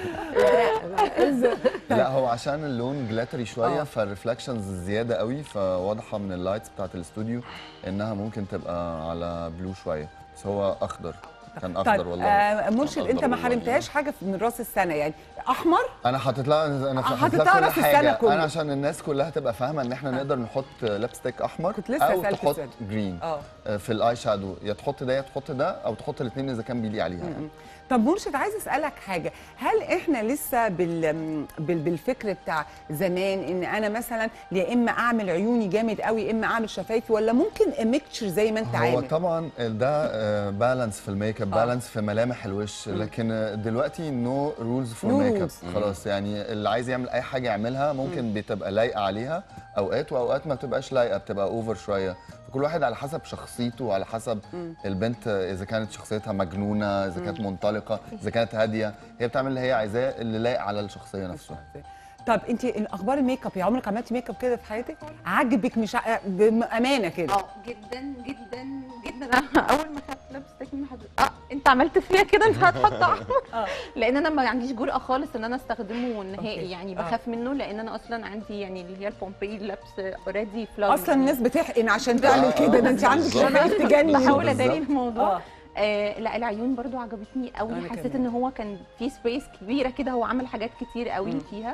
[SPEAKER 4] لا هو عشان اللون جلاتري شويه
[SPEAKER 1] آه.
[SPEAKER 4] فالريفلكشنز زياده قوي فواضحه من اللايتس بتاعت الاستوديو انها ممكن تبقى على بلو شويه بس هو اخضر كان اخضر
[SPEAKER 1] طيب
[SPEAKER 4] والله
[SPEAKER 1] آه مرشد
[SPEAKER 3] أخضر
[SPEAKER 1] انت ما
[SPEAKER 3] والله.
[SPEAKER 1] حرمتهاش حاجه من راس السنه يعني احمر
[SPEAKER 4] انا حاطط لها انا
[SPEAKER 1] حاطط
[SPEAKER 4] حاطط
[SPEAKER 1] لها
[SPEAKER 4] لها
[SPEAKER 1] راس
[SPEAKER 4] كل
[SPEAKER 1] السنة
[SPEAKER 4] حاجه
[SPEAKER 1] كله.
[SPEAKER 4] انا عشان الناس كلها تبقى فاهمه ان احنا نقدر نحط لابستيك احمر
[SPEAKER 1] كنت لسه
[SPEAKER 4] او
[SPEAKER 1] أسألك
[SPEAKER 4] تحط
[SPEAKER 1] السؤال.
[SPEAKER 4] جرين
[SPEAKER 1] اه
[SPEAKER 4] آه، في الاي شادو يا تحط ده يا تحط ده او تحط الاثنين اذا كان بيليق عليها يعني.
[SPEAKER 1] طب مرشد عايز اسالك حاجه هل احنا لسه بال... بال... بالفكر بتاع زمان ان انا مثلا يا اما اعمل عيوني جامد قوي يا اما اعمل شفايفي ولا ممكن ميكتشر زي ما انت
[SPEAKER 4] هو
[SPEAKER 1] عامل
[SPEAKER 4] طبعا ده بالانس في الميك اب
[SPEAKER 1] آه.
[SPEAKER 4] بالانس في ملامح الوش لكن آه، دلوقتي نو رولز فور
[SPEAKER 1] No
[SPEAKER 4] ميك اب
[SPEAKER 1] rules.
[SPEAKER 4] خلاص يعني اللي عايز يعمل اي حاجه يعملها ممكن بتبقى لايقه عليها اوقات واوقات ما بتبقاش لايقه بتبقى اوفر شويه فكل واحد على حسب شخصيته وعلى حسب البنت آه، اذا كانت شخصيتها مجنونه اذا كانت منطلقه اذا كانت هاديه هي بتعمل اللي هي عايزاه اللي لايق على الشخصيه نفسها
[SPEAKER 1] طب انت الاخبار الميك اب يا عمرك عملتي ميك اب كده في حياتك عاجبك مش ع... بامانه كده
[SPEAKER 6] اه جدا جدا جدا انا اول ما خدت لابستيك من حضرتك اه انت عملت فيها كده انت هتحط احمر
[SPEAKER 1] آه.
[SPEAKER 6] لان انا ما عنديش جرأه خالص ان انا استخدمه
[SPEAKER 1] أوكي.
[SPEAKER 6] نهائي يعني
[SPEAKER 1] آه.
[SPEAKER 6] بخاف منه لان انا اصلا عندي يعني اللي هي البومبي لابس اوريدي فلاج
[SPEAKER 1] اصلا الناس بتحقن عشان تعمل كده ده انت عندك
[SPEAKER 3] بالظبط.
[SPEAKER 1] شفايف تجنن
[SPEAKER 6] بحاول
[SPEAKER 4] بالظبط.
[SPEAKER 6] اداري الموضوع
[SPEAKER 1] اه
[SPEAKER 6] آه لا العيون برضو عجبتني قوي
[SPEAKER 1] أنا
[SPEAKER 6] حسيت
[SPEAKER 1] كمان.
[SPEAKER 6] ان هو كان في سبيس كبيره كده هو عمل حاجات كتير قوي
[SPEAKER 1] مم.
[SPEAKER 6] فيها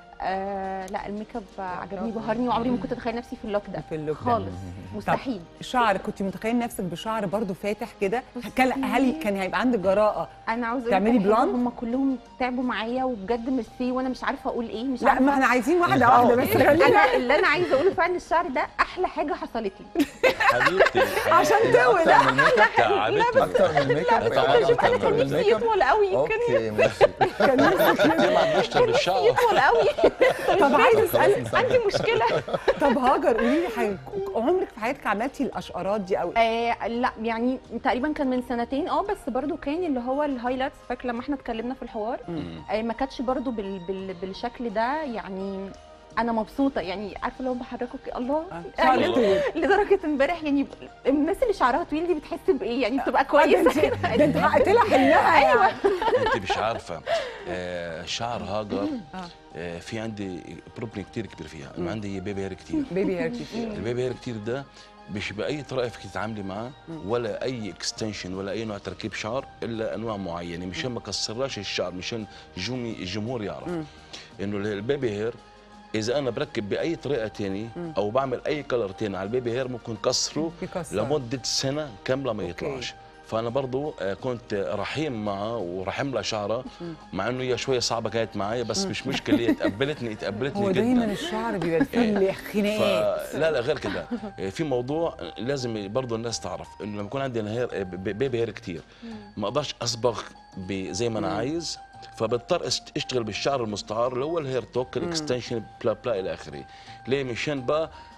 [SPEAKER 6] آه لا الميك اب عجبني
[SPEAKER 1] برافو.
[SPEAKER 6] بهرني وعمري ما كنت اتخيل نفسي في اللوك ده
[SPEAKER 1] في اللوك ده.
[SPEAKER 6] خالص مستحيل
[SPEAKER 1] شعر كنت متخيل نفسك بشعر برضو فاتح كده كان هل كان هيبقى عندك جراءه
[SPEAKER 6] انا عاوزه
[SPEAKER 1] تعملي بلوند؟
[SPEAKER 6] هم كلهم تعبوا معايا وبجد ميرسي وانا مش عارفه اقول ايه مش
[SPEAKER 1] لا
[SPEAKER 6] عارفه
[SPEAKER 1] ما احنا عايزين واحده واحده بس خلينا
[SPEAKER 6] انا اللي انا عايزه اقوله فعلا الشعر ده احلى حاجه حصلت لي
[SPEAKER 3] حبيبتي
[SPEAKER 1] عشان
[SPEAKER 4] إيه ده
[SPEAKER 1] تولد
[SPEAKER 4] اكتر من الميك اب
[SPEAKER 3] تعبتني
[SPEAKER 4] اكتر من الميك اب
[SPEAKER 3] طبعاً
[SPEAKER 4] يعني
[SPEAKER 3] أكتر
[SPEAKER 4] أكتر
[SPEAKER 3] من
[SPEAKER 4] من
[SPEAKER 6] نفسي
[SPEAKER 4] الميك اب
[SPEAKER 6] يطول قوي كان
[SPEAKER 4] اوكي ماشي
[SPEAKER 1] كان نفسك
[SPEAKER 3] انت ما عم بيشتغل بالشعر
[SPEAKER 6] يطول قوي
[SPEAKER 1] طب عايزه
[SPEAKER 4] خلاص
[SPEAKER 1] اسال
[SPEAKER 4] نسجل.
[SPEAKER 6] عندي مشكله
[SPEAKER 1] طب هاجر قولي لي حاجه عمرك في حياتك عملتي الاشقارات دي او
[SPEAKER 6] آه لا يعني تقريبا كان من سنتين اه بس برضو كان اللي هو الهايلايتس فاكره لما احنا اتكلمنا في الحوار آه ما كانتش برضو بال بال بالشكل ده يعني انا مبسوطه يعني عارفه لو بحركه كده، الله
[SPEAKER 1] شعرك
[SPEAKER 6] يعني
[SPEAKER 1] طويل
[SPEAKER 6] لدرجه امبارح يعني الناس اللي شعرها طويل دي بتحس بايه يعني بتبقى
[SPEAKER 1] ده
[SPEAKER 6] كويسه
[SPEAKER 1] انت ده انت حققت لها حلمها ايوه
[SPEAKER 3] انت مش عارفه آه شعر هاجر آه في عندي بروبلم كتير كبير فيها انه عندي بيبي هير كتير
[SPEAKER 1] بيبي هير كتير
[SPEAKER 3] البيبي هير كتير ده مش باي طريقه فيك تتعاملي معاه ولا اي اكستنشن ولا اي نوع تركيب شعر الا انواع معينه مشان ما كسرلاش الشعر مشان جومي الجمهور يعرف انه البيبي هير اذا انا بركب باي طريقه تاني او بعمل اي كلر تاني على البيبي هير ممكن كسره
[SPEAKER 1] يكسر.
[SPEAKER 3] لمده سنه كامله ما
[SPEAKER 1] أوكي.
[SPEAKER 3] يطلعش فانا برضو آه، كنت رحيم معها ورحم لها شعرها مع انه هي شويه صعبه كانت معي بس مش مشكله هي تقبلتني تقبلتني
[SPEAKER 1] هو
[SPEAKER 3] جدا
[SPEAKER 1] دايما الشعر بيبقى فيه خناقات
[SPEAKER 3] فلا لا غير كده في موضوع لازم برضه الناس تعرف انه لما يكون عندي أنا هير بيبي هير كتير ما اقدرش اصبغ ب- زي ما انا عايز فبضطر أشت- اشتغل بالشعر المستعار اللي هو الهير توك الاكستنشن بلا بلا الى اخره ليه مشان بقى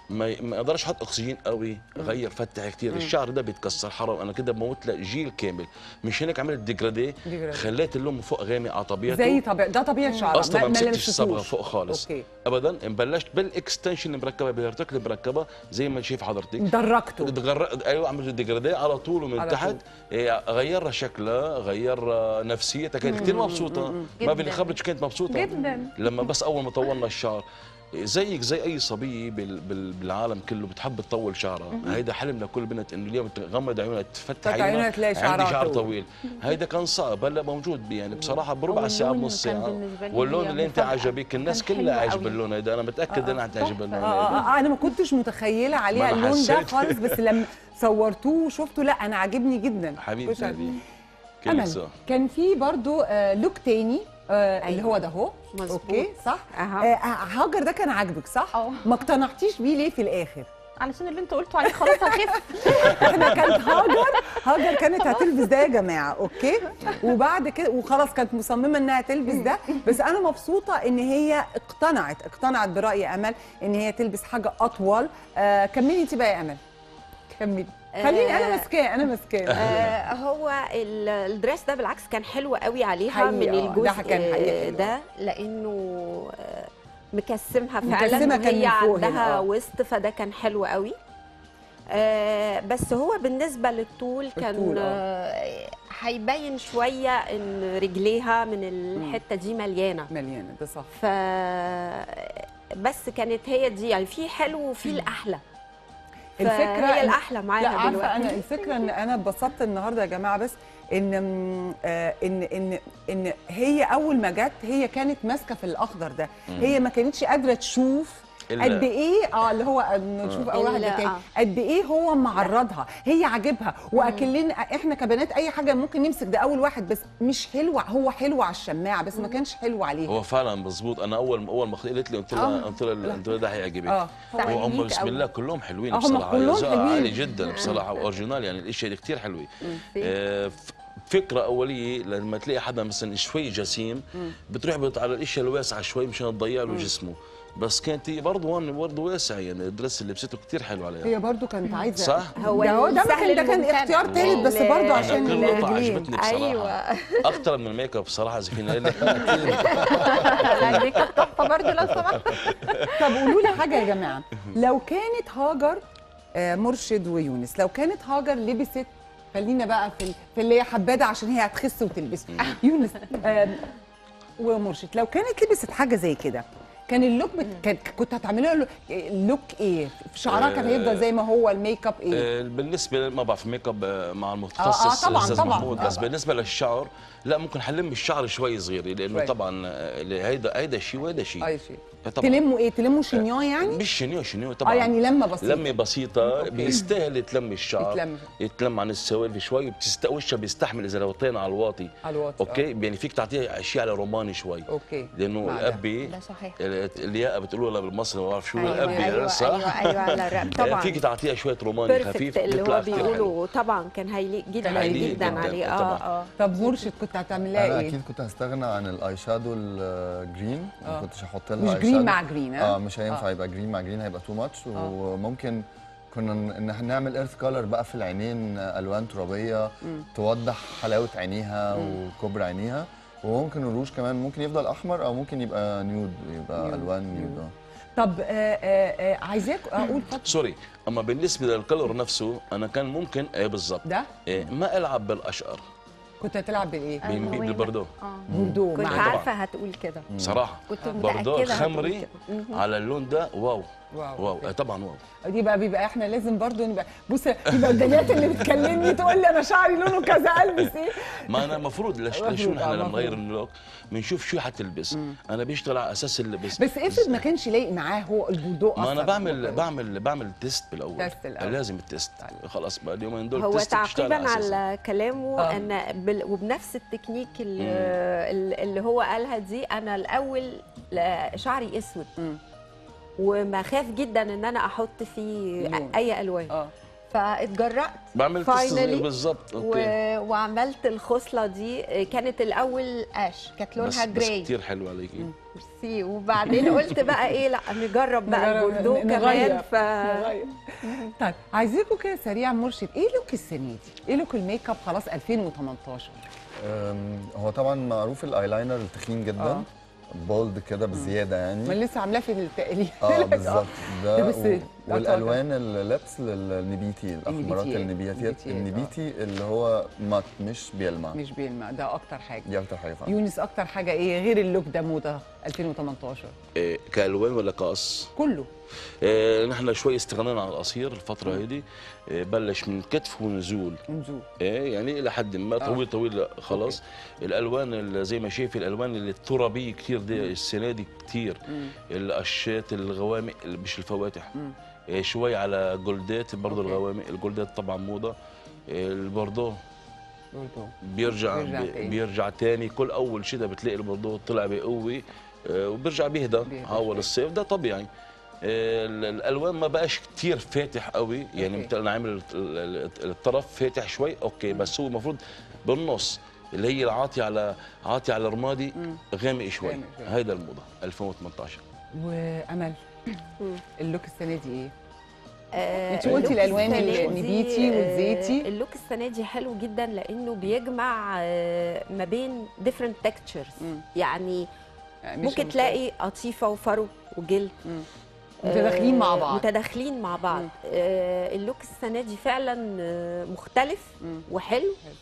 [SPEAKER 3] ما ما اقدرش احط اكسجين قوي غير فتح كثير الشعر ده بيتكسر حرام انا كده بموت لك جيل كامل مش هيك عملت ديجرادي
[SPEAKER 1] ديجرادي.
[SPEAKER 3] خليت اللون من فوق غامق على طبيعته
[SPEAKER 1] زي طبيعة ده طبيعة شعرها
[SPEAKER 3] اصلا ما مسكتش
[SPEAKER 1] لمستوش.
[SPEAKER 3] الصبغه فوق خالص
[SPEAKER 1] اوكي
[SPEAKER 3] ابدا بلشت بالاكستنشن اللي مركبه بالارتكل اللي مركبه زي ما شايف حضرتك
[SPEAKER 1] درجته
[SPEAKER 3] تغر... ايوه عملت ديجرادي على طول ومن
[SPEAKER 1] على
[SPEAKER 3] تحت
[SPEAKER 1] طول.
[SPEAKER 3] إيه، غير شكلها غير نفسيتها كانت كثير مبسوطه ما
[SPEAKER 6] جداً.
[SPEAKER 3] بنخبرش كانت مبسوطه
[SPEAKER 6] جدا
[SPEAKER 3] لما بس اول ما طولنا الشعر زيك زي اي صبيه بال... بال... بالعالم كله بتحب تطول شعرها هيدا حلم لكل بنت انه اليوم تغمض عيونها تفتح
[SPEAKER 1] تفتح عيونها
[SPEAKER 3] عيونها
[SPEAKER 1] تلاقي
[SPEAKER 3] عندي
[SPEAKER 1] شعرها
[SPEAKER 3] شعر
[SPEAKER 1] طويل.
[SPEAKER 3] طويل هيدا كان صعب هلا موجود يعني بصراحه بربع
[SPEAKER 6] هو
[SPEAKER 3] ساعه
[SPEAKER 6] اللون
[SPEAKER 3] بنص
[SPEAKER 6] كان
[SPEAKER 3] ساعه
[SPEAKER 6] بالنسبة لي
[SPEAKER 3] واللون اللي انت
[SPEAKER 6] مفاجأة.
[SPEAKER 3] عجبك الناس
[SPEAKER 6] كان
[SPEAKER 3] كلها
[SPEAKER 6] حلو
[SPEAKER 3] عجب
[SPEAKER 6] قوي.
[SPEAKER 3] اللون هيدا انا متاكد انها حتعجب اللون
[SPEAKER 1] آه، آه،
[SPEAKER 3] هيدا
[SPEAKER 1] آه، انا ما كنتش متخيله عليها
[SPEAKER 3] ما أنا
[SPEAKER 1] اللون ده
[SPEAKER 3] حسيت.
[SPEAKER 1] خالص بس لما صورتوه وشفته لا انا عاجبني جدا
[SPEAKER 3] حبيبتي
[SPEAKER 1] مش
[SPEAKER 3] هذه كل
[SPEAKER 1] امل
[SPEAKER 3] سنة.
[SPEAKER 1] كان في برضو آه، لوك تاني آه، اللي هو ده اهو
[SPEAKER 2] مظبوط.
[SPEAKER 1] اوكي صح
[SPEAKER 2] أها.
[SPEAKER 1] آه، هاجر ده كان عاجبك صح
[SPEAKER 6] اه.
[SPEAKER 1] ما اقتنعتيش بيه ليه في الاخر
[SPEAKER 6] علشان اللي انت قلته عليه خلاص هخف
[SPEAKER 1] احنا كانت هاجر هاجر كانت هتلبس ده يا جماعه اوكي وبعد كده وخلاص كانت مصممه انها تلبس ده بس انا مبسوطه ان هي اقتنعت اقتنعت براي امل ان هي تلبس حاجه اطول آه كملي انت بقى يا امل كملي خليني انا
[SPEAKER 2] آه،
[SPEAKER 1] ماسكاه انا ماسكاه
[SPEAKER 2] آه هو ال- الدريس ده بالعكس كان حلو قوي عليها
[SPEAKER 1] حقيقة،
[SPEAKER 2] من
[SPEAKER 1] آه،
[SPEAKER 2] الجزء
[SPEAKER 1] ده كان حقيقي
[SPEAKER 2] آه،
[SPEAKER 1] حلو.
[SPEAKER 2] ده لانه آه، مكسمها فعلا
[SPEAKER 1] مكسمة كان
[SPEAKER 2] وهي
[SPEAKER 1] من فوق هنا،
[SPEAKER 2] عندها
[SPEAKER 1] آه.
[SPEAKER 2] وسط فده كان حلو قوي آه بس هو بالنسبه للطول
[SPEAKER 1] الطول،
[SPEAKER 2] كان
[SPEAKER 1] آه.
[SPEAKER 2] آه، هيبين شويه ان رجليها من الحته دي مليانه
[SPEAKER 1] مليانه ده صح
[SPEAKER 2] ف بس كانت هي دي يعني في حلو وفي الاحلى
[SPEAKER 1] الفكرة
[SPEAKER 2] هي
[SPEAKER 1] إن-
[SPEAKER 2] الاحلى معاها
[SPEAKER 1] لا عارفه
[SPEAKER 2] دلوقتي
[SPEAKER 1] انا الفكره ان انا اتبسطت النهارده يا جماعه بس ان م- آه، ان ان ان هي اول ما جت هي كانت ماسكه في الاخضر ده هي ما كانتش قادره تشوف
[SPEAKER 3] إلا-
[SPEAKER 1] قد ايه اه اللي هو نشوف اول واحد
[SPEAKER 2] إلا-
[SPEAKER 1] كان
[SPEAKER 2] آه.
[SPEAKER 1] قد ايه هو معرضها هي عاجبها واكلنا احنا كبنات اي حاجه ممكن نمسك ده اول واحد بس مش حلو هو حلو على الشماعه بس ما كانش حلو عليها
[SPEAKER 3] هو فعلا مظبوط انا اول اول ما قلت لي قلت لها قلت لها قلت لها ده هيعجبك
[SPEAKER 1] اه
[SPEAKER 3] هو هم
[SPEAKER 6] يونيك
[SPEAKER 3] بسم
[SPEAKER 6] أوي.
[SPEAKER 3] الله كلهم حلوين
[SPEAKER 1] آه، هم
[SPEAKER 3] بصراحه
[SPEAKER 1] كلهم
[SPEAKER 3] ذوقها
[SPEAKER 1] حلوين.
[SPEAKER 3] عالي جدا بصراحه واورجينال يعني الاشياء دي كثير حلوه آه، ف- فكره اوليه لما تلاقي حدا مثلا شوي جسيم بتروح بت- على الاشياء الواسعه شوي مشان تضيع له جسمه بس كانت هي برضه هون برضه واسع يعني الدرس اللي لبسته كثير حلو عليها
[SPEAKER 1] هي برضو كانت عايزه
[SPEAKER 3] صح؟
[SPEAKER 2] هو
[SPEAKER 1] ده هو ده ما
[SPEAKER 2] السهل
[SPEAKER 1] كان ده كان
[SPEAKER 2] الممتنع.
[SPEAKER 1] اختيار تالت بس
[SPEAKER 2] ال-
[SPEAKER 1] برضو
[SPEAKER 3] انا
[SPEAKER 1] عشان
[SPEAKER 3] كل قطعه
[SPEAKER 1] الرجلين
[SPEAKER 3] عجبتني بصراحه
[SPEAKER 2] أيوة.
[SPEAKER 3] اكثر من الميك اب بصراحه اذا فينا نقول لك
[SPEAKER 6] لا دي كانت تحفه برضه لو سمحت
[SPEAKER 1] طب قولوا لي حاجه يا جماعه لو كانت هاجر آه، مرشد ويونس لو كانت هاجر لبست خلينا بقى في ال- في اللي هي حباده عشان هي هتخس وتلبس يونس آم، ومرشد لو كانت لبست حاجه زي كده كان اللوك بت... كان كنت هتعملي له لوك ايه في شعرها كان
[SPEAKER 3] آه،
[SPEAKER 1] هيفضل زي ما هو الميك اب ايه
[SPEAKER 3] آه، بالنسبه ما بعرف ميك اب آه، مع المتخصص
[SPEAKER 1] آه، طبعاً،
[SPEAKER 3] الاستاذ
[SPEAKER 1] طبعاً.
[SPEAKER 3] محمود بس
[SPEAKER 1] آه.
[SPEAKER 3] بالنسبه للشعر لا ممكن حلم الشعر شوي صغير لانه
[SPEAKER 1] شوي.
[SPEAKER 3] طبعا آه، هيدا هيدا شيء وهيدا شيء
[SPEAKER 1] اي شيء
[SPEAKER 3] طبعا
[SPEAKER 1] تلموا ايه تلموا شنيون يعني
[SPEAKER 3] مش شنيو شنيو
[SPEAKER 1] اه
[SPEAKER 3] طبعا
[SPEAKER 1] يعني لمه بسيطه
[SPEAKER 3] لمه بسيطه
[SPEAKER 1] أوكي.
[SPEAKER 3] بيستاهل تلم الشعر
[SPEAKER 1] يتلم.
[SPEAKER 3] يتلم عن السوالف شوي بتست... وشها بيستحمل اذا لو طينا على الواطي
[SPEAKER 1] على الواطي،
[SPEAKER 3] اوكي يعني فيك تعطيها اشياء على روماني شوي
[SPEAKER 1] اوكي
[SPEAKER 3] لانه
[SPEAKER 1] مع ده.
[SPEAKER 3] الابي
[SPEAKER 5] ده صحيح
[SPEAKER 3] الياقه بتقولوا لها بالمصري ما بعرف شو
[SPEAKER 5] ايوه
[SPEAKER 3] الابي
[SPEAKER 5] ايوه
[SPEAKER 3] صح؟
[SPEAKER 5] ايوه ايوه على الرقبه
[SPEAKER 2] طبعاً.
[SPEAKER 3] فيك تعطيها شويه روماني
[SPEAKER 2] بيرفكت
[SPEAKER 3] خفيف
[SPEAKER 2] اللي
[SPEAKER 3] بيطلع
[SPEAKER 2] هو
[SPEAKER 3] كتير حلو.
[SPEAKER 2] بيقولوا طبعا كان هيليق
[SPEAKER 1] كان
[SPEAKER 2] جدا
[SPEAKER 1] هيليق
[SPEAKER 2] جدا
[SPEAKER 3] جداً،
[SPEAKER 2] عليه
[SPEAKER 3] طبعاً.
[SPEAKER 2] اه اه
[SPEAKER 1] طب مرشد كنت هتعمل لها
[SPEAKER 4] انا
[SPEAKER 1] ايه
[SPEAKER 4] اكيد كنت هستغنى عن الاي شادو الجرين
[SPEAKER 1] آه.
[SPEAKER 4] ما كنتش هحط لها
[SPEAKER 1] مش
[SPEAKER 4] eye
[SPEAKER 1] جرين
[SPEAKER 4] shadow.
[SPEAKER 1] مع جرين ها
[SPEAKER 4] اه مش هينفع يبقى جرين مع جرين هيبقى تو ماتش وممكن كنا ن- ان احنا نعمل ايرث كولر بقى في العينين آه، الوان ترابيه توضح حلاوه عينيها وكبر عينيها وممكن الروج كمان ممكن يفضل احمر او ممكن يبقى نيود يبقى
[SPEAKER 1] نيود.
[SPEAKER 4] الوان نيود اه
[SPEAKER 1] طب آه آه آه عايزاك اقول فترة
[SPEAKER 3] سوري اما بالنسبه للكلر نفسه انا كان ممكن ايه بالضبط
[SPEAKER 1] ده
[SPEAKER 3] إيه ما العب بالاشقر
[SPEAKER 1] كنت هتلعب بالايه؟
[SPEAKER 3] بين-
[SPEAKER 6] ألوان.
[SPEAKER 3] بالبردو
[SPEAKER 6] اه
[SPEAKER 1] بوردو
[SPEAKER 2] كنت
[SPEAKER 1] مع
[SPEAKER 2] عارفه هتقول كده
[SPEAKER 3] صراحه
[SPEAKER 2] كنت
[SPEAKER 3] بردو
[SPEAKER 2] متاكده هتقول
[SPEAKER 3] خمري
[SPEAKER 2] كده.
[SPEAKER 3] على اللون ده واو
[SPEAKER 1] واو.
[SPEAKER 3] واو إيه طبعا واو
[SPEAKER 1] دي بقى بيبقى احنا لازم برضو نبقى بص يبقى البنات اللي بتكلمني تقول لي انا شعري لونه كذا البس ايه؟
[SPEAKER 3] ما انا المفروض ليش
[SPEAKER 1] المفروض،
[SPEAKER 3] ليش نحن
[SPEAKER 1] آه،
[SPEAKER 3] لما نغير
[SPEAKER 1] المفروض.
[SPEAKER 3] اللوك بنشوف شو حتلبس انا بيشتغل على اساس اللبس
[SPEAKER 1] بس افرض ما كانش لايق معاه هو البوردو اصلا
[SPEAKER 3] ما انا بعمل بعمل بعمل تيست بالاول
[SPEAKER 1] تيست الأول.
[SPEAKER 3] لازم التيست خلاص بقى اليومين دول
[SPEAKER 2] هو
[SPEAKER 3] تيست بتشتغل
[SPEAKER 2] تعقيبا
[SPEAKER 3] أساساً.
[SPEAKER 2] على كلامه
[SPEAKER 1] آه.
[SPEAKER 2] ان بال... وبنفس التكنيك اللي, اللي هو قالها دي انا الاول لا- شعري اسود
[SPEAKER 1] مم.
[SPEAKER 2] وما خاف جدا ان انا احط فيه
[SPEAKER 1] لون.
[SPEAKER 2] اي الوان
[SPEAKER 1] اه
[SPEAKER 5] فاتجرأت
[SPEAKER 3] بعمل
[SPEAKER 5] Finally.
[SPEAKER 3] تصدير بالظبط
[SPEAKER 5] و...
[SPEAKER 3] اوكي
[SPEAKER 5] وعملت الخصله دي كانت الاول اش كانت
[SPEAKER 3] بس,
[SPEAKER 5] لونها
[SPEAKER 3] بس
[SPEAKER 5] جراي
[SPEAKER 3] كتير حلو عليكي
[SPEAKER 5] ميرسي وبعدين قلت بقى ايه لا نجرب بقى
[SPEAKER 1] نجرب-
[SPEAKER 5] البوردو
[SPEAKER 1] ن-
[SPEAKER 5] كمان
[SPEAKER 1] نغير.
[SPEAKER 5] ف
[SPEAKER 1] نغير. طيب عايزينكم كده سريعا مرشد ايه لوك السنه دي؟ ايه لوك الميك اب خلاص 2018
[SPEAKER 4] أم، هو طبعا معروف الايلاينر التخين جدا
[SPEAKER 1] آه.
[SPEAKER 4] بولد كده بزياده
[SPEAKER 1] ما
[SPEAKER 4] يعني
[SPEAKER 1] لسه عاملاه في التقليد
[SPEAKER 4] اه بالظبط ده
[SPEAKER 1] بس
[SPEAKER 4] و...
[SPEAKER 1] لا
[SPEAKER 4] والالوان اللبس للنبيتي الاحمرات
[SPEAKER 1] النبيتي،
[SPEAKER 4] النبيتيات
[SPEAKER 1] النبيتي، آه.
[SPEAKER 4] النبيتي اللي هو مات مش بيلمع
[SPEAKER 1] مش بيلمع ده اكتر حاجه
[SPEAKER 4] دي اكتر حاجه فعلا
[SPEAKER 1] يونس اكتر حاجه ايه غير اللوك ده موضه 2018
[SPEAKER 3] إيه كالوان ولا كقص؟
[SPEAKER 1] كله
[SPEAKER 3] إيه نحن شوي استغنينا عن القصير الفتره هذه إيه بلش من كتف ونزول
[SPEAKER 1] نزول
[SPEAKER 3] ايه يعني الى حد ما
[SPEAKER 1] آه.
[SPEAKER 3] طويل طويل لا خلاص الالوان اللي زي ما شايف الالوان اللي الترابيه كتير دي السنه دي كتير القشات الغوامق اللي مش الفواتح
[SPEAKER 1] مم.
[SPEAKER 3] إيه شوي على جولدات برضه
[SPEAKER 1] أوكي.
[SPEAKER 3] الغوامق الجولدات طبعا موضه إيه البوردو
[SPEAKER 1] برضو
[SPEAKER 3] بيرجع
[SPEAKER 1] بيرجع
[SPEAKER 3] بي-
[SPEAKER 1] تاني.
[SPEAKER 3] بيرجع تاني كل اول شتاء بتلاقي البوردو طلع بقوه آه، وبيرجع بيهدى
[SPEAKER 1] بيهدى
[SPEAKER 3] اول
[SPEAKER 1] شوي.
[SPEAKER 3] الصيف ده طبيعي آه، ال- الالوان ما بقاش كتير فاتح قوي يعني
[SPEAKER 1] أوكي.
[SPEAKER 3] مثلا عامل ال- ال- الطرف فاتح شوي اوكي بس هو المفروض بالنص اللي هي العاطي على عاطي على رمادي غامق شوي
[SPEAKER 1] غامق شوي.
[SPEAKER 3] هيدا الموضه 2018
[SPEAKER 1] وامل
[SPEAKER 2] مم.
[SPEAKER 1] اللوك السنه دي ايه؟
[SPEAKER 2] آه،
[SPEAKER 1] انت قلتي
[SPEAKER 2] اللوك
[SPEAKER 1] الألوان
[SPEAKER 2] السنة دي-
[SPEAKER 1] النبيتي والزيتي.
[SPEAKER 2] آه، اللوك السنه دي حلو جدا لانه بيجمع آه، ما بين different textures
[SPEAKER 1] مم.
[SPEAKER 2] يعني
[SPEAKER 1] يعني مش
[SPEAKER 2] ممكن
[SPEAKER 1] مش-
[SPEAKER 2] تلاقي قطيفه وفرو وجلد
[SPEAKER 1] مم. متداخلين مع
[SPEAKER 2] آه،
[SPEAKER 1] بعض
[SPEAKER 2] متداخلين مع بعض
[SPEAKER 1] مم.
[SPEAKER 2] آه، اللوك السنه دي فعلا آه، مختلف
[SPEAKER 1] مم.
[SPEAKER 2] وحلو
[SPEAKER 1] حلو.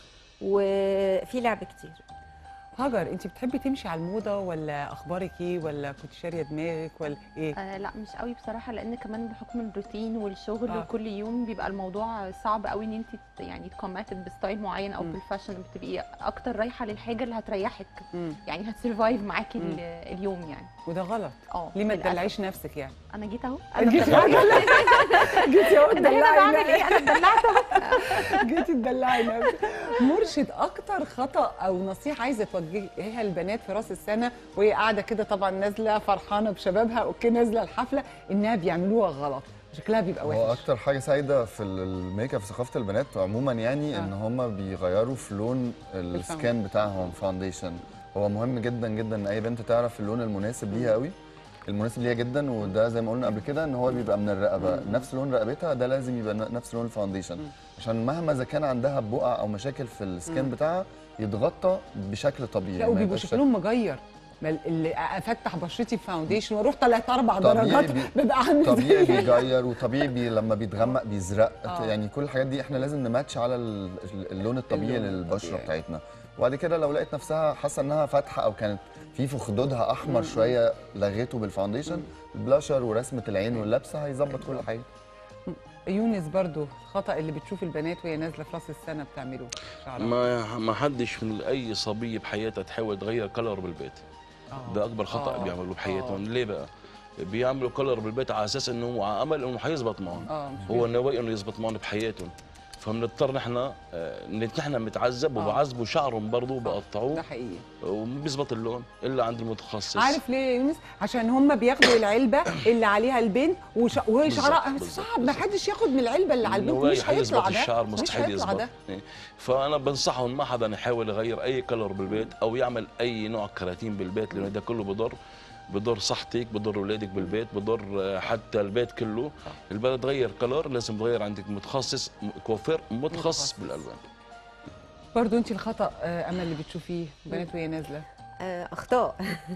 [SPEAKER 2] وفي لعب كتير
[SPEAKER 1] هاجر انت بتحبي تمشي على الموضه ولا اخبارك ايه ولا كنت شاريه دماغك ولا ايه؟
[SPEAKER 6] آه لا مش قوي بصراحه لان كمان بحكم الروتين والشغل
[SPEAKER 1] آه.
[SPEAKER 6] آه. وكل يوم بيبقى الموضوع صعب قوي ان انت ت- يعني تكوماتد بستايل معين او
[SPEAKER 1] مم.
[SPEAKER 6] بالفاشن بتبقي اكتر رايحه للحاجه اللي هتريحك
[SPEAKER 1] مم.
[SPEAKER 6] يعني هتسرفايف معاكي
[SPEAKER 1] مم.
[SPEAKER 6] ال- اليوم يعني
[SPEAKER 1] وده غلط
[SPEAKER 6] اه
[SPEAKER 1] ليه ما
[SPEAKER 6] للأسف.
[SPEAKER 1] تدلعيش نفسك يعني؟
[SPEAKER 6] انا جيت اهو
[SPEAKER 1] جيتي
[SPEAKER 6] انا
[SPEAKER 1] جيتي اهو
[SPEAKER 6] انا هنا
[SPEAKER 1] تدلعي
[SPEAKER 6] بعمل
[SPEAKER 1] نفسك.
[SPEAKER 6] ايه انا اتدلعت اهو
[SPEAKER 1] جيتي تدلعي نفسك مرشد اكتر خطا او نصيحه عايزه توجهيها للبنات في راس السنه وهي قاعده كده طبعا نازله فرحانه بشبابها اوكي نازله الحفله انها بيعملوها غلط شكلها بيبقى
[SPEAKER 4] هو
[SPEAKER 1] وحش
[SPEAKER 4] اكتر حاجه سعيده في ال- الميك اب في ثقافه البنات عموما يعني
[SPEAKER 1] آه.
[SPEAKER 4] ان هم بيغيروا في لون السكان بتاعهم فاونديشن هو مهم جدا جدا ان اي بنت تعرف اللون المناسب ليها قوي المناسب ليها جدا وده زي ما قلنا قبل كده ان هو بيبقى من الرقبه نفس لون رقبتها ده لازم يبقى ن- نفس لون الفاونديشن عشان مهما اذا كان عندها بقع او مشاكل في السكان بتاعها يتغطى بشكل طبيعي
[SPEAKER 1] لا
[SPEAKER 4] ما
[SPEAKER 1] وبيبقوا
[SPEAKER 4] يبقاش شكل-
[SPEAKER 1] شكلهم مغير ما ال- اللي افتح بشرتي بفاونديشن واروح طلعت اربع
[SPEAKER 4] طبيعي
[SPEAKER 1] درجات
[SPEAKER 4] بي-
[SPEAKER 1] بيبقى عامل
[SPEAKER 4] طبيعي
[SPEAKER 1] زي-
[SPEAKER 4] بيغير وطبيعي بي لما بيتغمق بيزرق
[SPEAKER 1] آه.
[SPEAKER 4] يعني كل الحاجات دي احنا لازم نماتش على ال- اللون الطبيعي
[SPEAKER 1] اللون
[SPEAKER 4] للبشره
[SPEAKER 1] الطبيعي.
[SPEAKER 4] بتاعتنا وبعد كده لو لقيت نفسها حاسه انها فاتحه او كانت في في خدودها احمر شويه لغيته بالفاونديشن البلاشر ورسمه العين واللبسه هيظبط كل حاجه
[SPEAKER 1] يونس برضو الخطا اللي بتشوف البنات وهي نازله في راس السنه بتعمله شعرها
[SPEAKER 3] ما ما حدش من اي صبيه بحياتها تحاول تغير كلر بالبيت
[SPEAKER 1] آه.
[SPEAKER 3] ده اكبر خطا
[SPEAKER 1] آه.
[SPEAKER 3] بيعملوه بحياتهم
[SPEAKER 1] آه.
[SPEAKER 3] ليه بقى بيعملوا كلر بالبيت على اساس انه هو على امل انه حيزبط معهم
[SPEAKER 1] اه مش
[SPEAKER 3] هو ناوي انه يزبط معهم بحياتهم فبنضطر نحن آه، نحن متعذب
[SPEAKER 1] آه.
[SPEAKER 3] وبعذبوا شعرهم برضه
[SPEAKER 1] ده
[SPEAKER 3] بقطعوه
[SPEAKER 1] حقيقي
[SPEAKER 3] وبيزبط اللون الا عند المتخصص
[SPEAKER 1] عارف ليه يا يونس عشان هم بياخدوا العلبه اللي عليها البنت وش... وهي
[SPEAKER 3] بالظبط،
[SPEAKER 1] شعرها
[SPEAKER 3] بالظبط،
[SPEAKER 1] صعب ما
[SPEAKER 3] بالظبط.
[SPEAKER 1] حدش ياخد من العلبه اللي على البنت
[SPEAKER 3] النوايا
[SPEAKER 1] مش هيطلع
[SPEAKER 3] حيزبط
[SPEAKER 1] ده
[SPEAKER 3] الشعر
[SPEAKER 1] مش
[SPEAKER 3] مستحيل
[SPEAKER 1] هيطلع
[SPEAKER 3] يزبط
[SPEAKER 1] ده
[SPEAKER 3] إيه. فانا بنصحهم ما حدا يحاول يغير اي كلر بالبيت او يعمل اي نوع كراتين بالبيت لانه ده كله بضر بضر صحتك بضر اولادك بالبيت بضر آه، حتى البيت كله البلد تغير كلر لازم تغير عندك متخصص م- كوافير متخصص
[SPEAKER 1] متخصص.
[SPEAKER 3] بالالوان
[SPEAKER 1] برضو انت الخطا آه، امل اللي بتشوفيه بنات وهي نازله
[SPEAKER 2] آه، اخطاء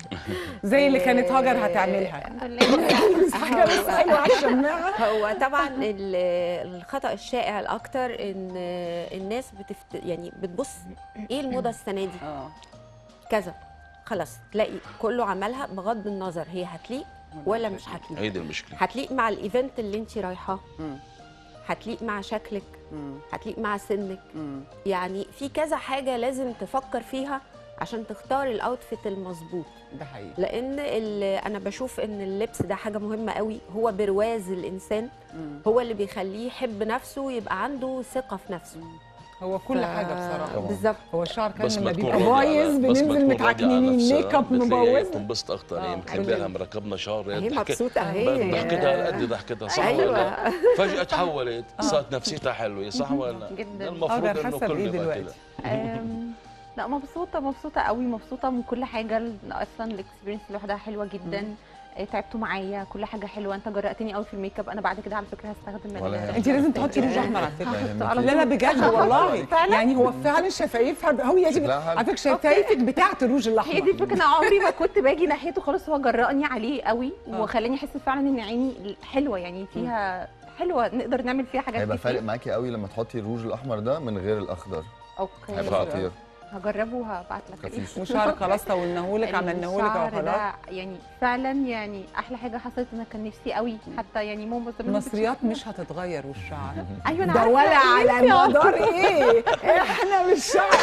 [SPEAKER 1] زي اللي كانت هاجر
[SPEAKER 2] آه،
[SPEAKER 1] هتعملها
[SPEAKER 6] الحمد لله
[SPEAKER 1] حاجه بس حلوه على الشماعه
[SPEAKER 2] هو طبعا ال- الخطا الشائع الاكتر ان الناس بتفت يعني بتبص ايه الموضه السنه دي
[SPEAKER 1] اه
[SPEAKER 2] كذا خلاص تلاقي كله عملها بغض النظر هي هتليق ولا مش هتليق
[SPEAKER 3] هيدي المشكله
[SPEAKER 2] هتليق مع الايفنت اللي انت رايحاه
[SPEAKER 1] مم.
[SPEAKER 2] هتليق مع شكلك
[SPEAKER 1] مم.
[SPEAKER 2] هتليق مع سنك
[SPEAKER 1] مم.
[SPEAKER 2] يعني في كذا حاجه لازم تفكر فيها عشان تختار الاوتفيت المظبوط
[SPEAKER 1] ده حقيقي
[SPEAKER 2] لان ال- انا بشوف ان اللبس ده حاجه مهمه قوي هو برواز الانسان
[SPEAKER 1] مم.
[SPEAKER 2] هو اللي بيخليه يحب نفسه ويبقى عنده ثقه في نفسه
[SPEAKER 1] هو كل حاجه بصراحه
[SPEAKER 4] طبعاً.
[SPEAKER 2] بالظبط
[SPEAKER 1] هو الشعر كان
[SPEAKER 3] بس
[SPEAKER 1] لما
[SPEAKER 3] ما تكون
[SPEAKER 1] بيبقى
[SPEAKER 3] راضية
[SPEAKER 1] بايظ
[SPEAKER 3] على- بس ما
[SPEAKER 1] بننزل
[SPEAKER 3] تكون راضية على
[SPEAKER 1] متعكنين
[SPEAKER 3] نفسها،
[SPEAKER 1] ميك اب
[SPEAKER 3] بتلاقيها هي
[SPEAKER 1] مبوظ
[SPEAKER 3] بتنبسط اكتر هي
[SPEAKER 1] آه،
[SPEAKER 3] مخبيها مركبنا شعر
[SPEAKER 2] هي
[SPEAKER 3] ضحكت-
[SPEAKER 2] مبسوطه اهي
[SPEAKER 3] ضحكتها على قد ضحكتها صح ولا لا؟
[SPEAKER 2] ايوه
[SPEAKER 3] فجأة تحولت صارت نفسيتها حلوه صح ولا لا؟
[SPEAKER 6] جدا.
[SPEAKER 3] المفروض
[SPEAKER 1] أقدر
[SPEAKER 3] انه
[SPEAKER 1] حاسة بإيه
[SPEAKER 3] كل
[SPEAKER 1] دلوقتي؟
[SPEAKER 3] كده
[SPEAKER 6] أم، لا مبسوطه مبسوطه قوي مبسوطه من كل حاجه ال- اصلا الاكسبيرينس لوحدها حلوه جدا آه، تعبتوا معايا كل حاجه حلوه انت جرأتني قوي في الميك اب انا بعد كده على فكره هستخدم
[SPEAKER 4] ولا
[SPEAKER 6] ال-
[SPEAKER 4] يهمك.
[SPEAKER 1] انت لازم تحطي روج احمر على فكره
[SPEAKER 6] هحط على
[SPEAKER 1] لا لا
[SPEAKER 6] طول.
[SPEAKER 1] بجد والله
[SPEAKER 6] فعلا؟
[SPEAKER 1] يعني هو فعلا شفايفها هو دي
[SPEAKER 4] شكلها حلو.
[SPEAKER 1] على فكره شفايفك بتاعت الروج
[SPEAKER 6] هي
[SPEAKER 1] الاحمر
[SPEAKER 6] دي الفكره انا عمري ما كنت باجي ناحيته خالص هو جرأني عليه قوي
[SPEAKER 1] آه.
[SPEAKER 6] وخلاني احس فعلا ان عيني حلوه يعني فيها حلوه نقدر نعمل فيها حاجات
[SPEAKER 4] هيبقى
[SPEAKER 6] كتير
[SPEAKER 4] فارق معاكي قوي لما تحطي الروج الاحمر ده من غير الاخضر
[SPEAKER 6] اوكي
[SPEAKER 4] هيبقى خطير
[SPEAKER 6] هجربه وهبعت لك
[SPEAKER 4] خفيف
[SPEAKER 1] وشعرك خلاص طولناهولك عملناهولك
[SPEAKER 6] الشعر
[SPEAKER 1] اهو خلاص
[SPEAKER 6] ده يعني فعلا يعني احلى حاجه حصلت انا كان نفسي قوي حتى يعني ماما زمان
[SPEAKER 1] المصريات مش هتتغير والشعر
[SPEAKER 6] ايوه انا
[SPEAKER 1] ده
[SPEAKER 6] عارفة،
[SPEAKER 1] ولا على
[SPEAKER 6] نفسي أعرف.
[SPEAKER 1] المدار ايه احنا مش شعر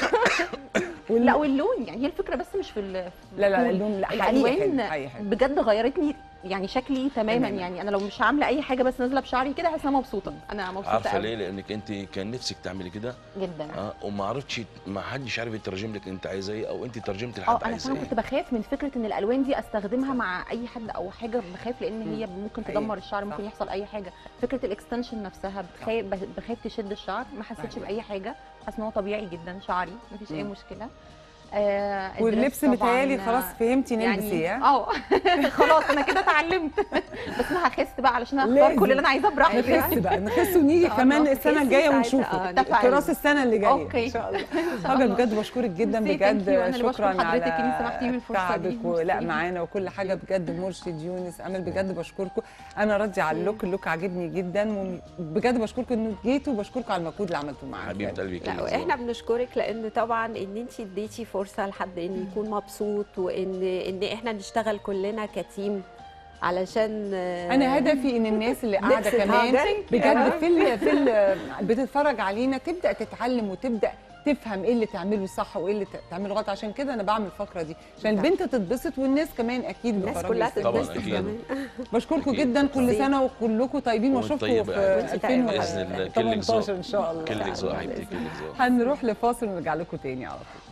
[SPEAKER 6] لا واللون يعني هي الفكره بس مش في ال-
[SPEAKER 1] لا لا لا
[SPEAKER 6] الطول.
[SPEAKER 1] اللون لا حقيقي حلو
[SPEAKER 6] الالوان
[SPEAKER 1] حقيقي حلو
[SPEAKER 6] بجد غيرتني يعني شكلي تماما
[SPEAKER 1] تماماً.
[SPEAKER 6] يعني انا لو مش عامله اي حاجه بس نازله بشعري كده حاسه انا مبسوطه انا مبسوطه
[SPEAKER 3] عارفه
[SPEAKER 6] قوي.
[SPEAKER 3] ليه؟ لانك انت كان نفسك تعملي كده
[SPEAKER 6] جدا
[SPEAKER 3] اه وما عرفتش ما حدش عارف يترجم لك انت عايزه ايه او انت ترجمتي
[SPEAKER 6] اه
[SPEAKER 3] لحد
[SPEAKER 6] انا
[SPEAKER 3] عايزه
[SPEAKER 6] فعلا
[SPEAKER 3] ايه
[SPEAKER 6] كنت بخاف من فكره ان الالوان دي استخدمها مع اي حد او حاجه بخاف لان هي ممكن
[SPEAKER 1] حقيقي.
[SPEAKER 6] تدمر الشعر ممكن
[SPEAKER 1] صح.
[SPEAKER 6] يحصل اي حاجه فكره الاكستنشن نفسها بخاف بخاف تشد الشعر ما حسيتش
[SPEAKER 1] أيوة.
[SPEAKER 6] باي حاجه حاسه ان هو طبيعي جدا شعري مفيش اي
[SPEAKER 1] مم.
[SPEAKER 6] مشكله آه
[SPEAKER 1] واللبس
[SPEAKER 6] الدريس طبعاً،
[SPEAKER 1] متهيألي خلاص فهمتي نلبسي
[SPEAKER 6] يعني
[SPEAKER 1] ها
[SPEAKER 6] اه خلاص انا كده اتعلمت بس انا هخس بقى علشان اختار
[SPEAKER 1] لازم.
[SPEAKER 6] كل اللي انا عايزاه براحتي
[SPEAKER 1] نخس بقى نخس ونيجي
[SPEAKER 6] آه،
[SPEAKER 1] كمان
[SPEAKER 6] نخس
[SPEAKER 1] السنه الجايه
[SPEAKER 2] ساعتها.
[SPEAKER 1] ونشوفه
[SPEAKER 2] آه،
[SPEAKER 6] اتفقنا.
[SPEAKER 1] تراث السنه اللي جايه
[SPEAKER 6] أوكي.
[SPEAKER 1] ان شاء الله
[SPEAKER 6] شاء
[SPEAKER 1] هاجر
[SPEAKER 6] الله.
[SPEAKER 1] بجد بشكرك جدا
[SPEAKER 6] ميرسي، thank you.
[SPEAKER 1] بجد
[SPEAKER 6] أنا اللي بشكر
[SPEAKER 1] شكرا
[SPEAKER 6] حضرتك
[SPEAKER 1] على
[SPEAKER 6] إني سمحتي لي الفرصة دي.
[SPEAKER 1] تعبك ولا
[SPEAKER 6] ميرسي.
[SPEAKER 1] معانا وكل حاجه بجد مرشد يونس امل بجد بشكركم انا راضيه على اللوك اللوك عاجبني جدا وبجد بشكركم انه جيتوا وبشكركم على المجهود اللي عملتوه معانا
[SPEAKER 3] حبيبه
[SPEAKER 1] بجد.
[SPEAKER 3] قلبي
[SPEAKER 2] لا
[SPEAKER 3] كلمة
[SPEAKER 2] واحنا بنشكرك لان طبعا ان انت اديتي فرصه لحد ان يكون مبسوط وان ان احنا نشتغل كلنا كتيم علشان
[SPEAKER 1] انا هدفي ان الناس اللي قاعده
[SPEAKER 2] نبسط
[SPEAKER 1] كمان
[SPEAKER 2] هاجر.
[SPEAKER 1] بجد في ال في ال بتتفرج علينا تبدا تتعلم وتبدا تفهم ايه اللي تعمله صح وايه اللي تعمله غلط عشان كده انا بعمل الفقره دي عشان
[SPEAKER 2] صح.
[SPEAKER 1] البنت تتبسط والناس كمان اكيد
[SPEAKER 2] الناس
[SPEAKER 1] بيتفرجوا
[SPEAKER 2] كلها
[SPEAKER 1] يستفيدوا.
[SPEAKER 3] طبعاً
[SPEAKER 2] تتبسط
[SPEAKER 3] أكيد.
[SPEAKER 2] كمان
[SPEAKER 1] بشكركم
[SPEAKER 3] أكيد.
[SPEAKER 1] جدا كل
[SPEAKER 2] ميرسي.
[SPEAKER 1] سنه وكلكم طيبين
[SPEAKER 3] وأنت
[SPEAKER 1] واشوفكم
[SPEAKER 3] طيبة
[SPEAKER 1] في
[SPEAKER 3] يا
[SPEAKER 2] حبيبتي. وأنت طيبة.
[SPEAKER 3] باذن الله كلك ذوق
[SPEAKER 1] 2018 ان شاء الله
[SPEAKER 3] كلك ذوق يا حبيبتي كلك ذوق
[SPEAKER 1] هنروح لفاصل ونرجع لكم تاني على طول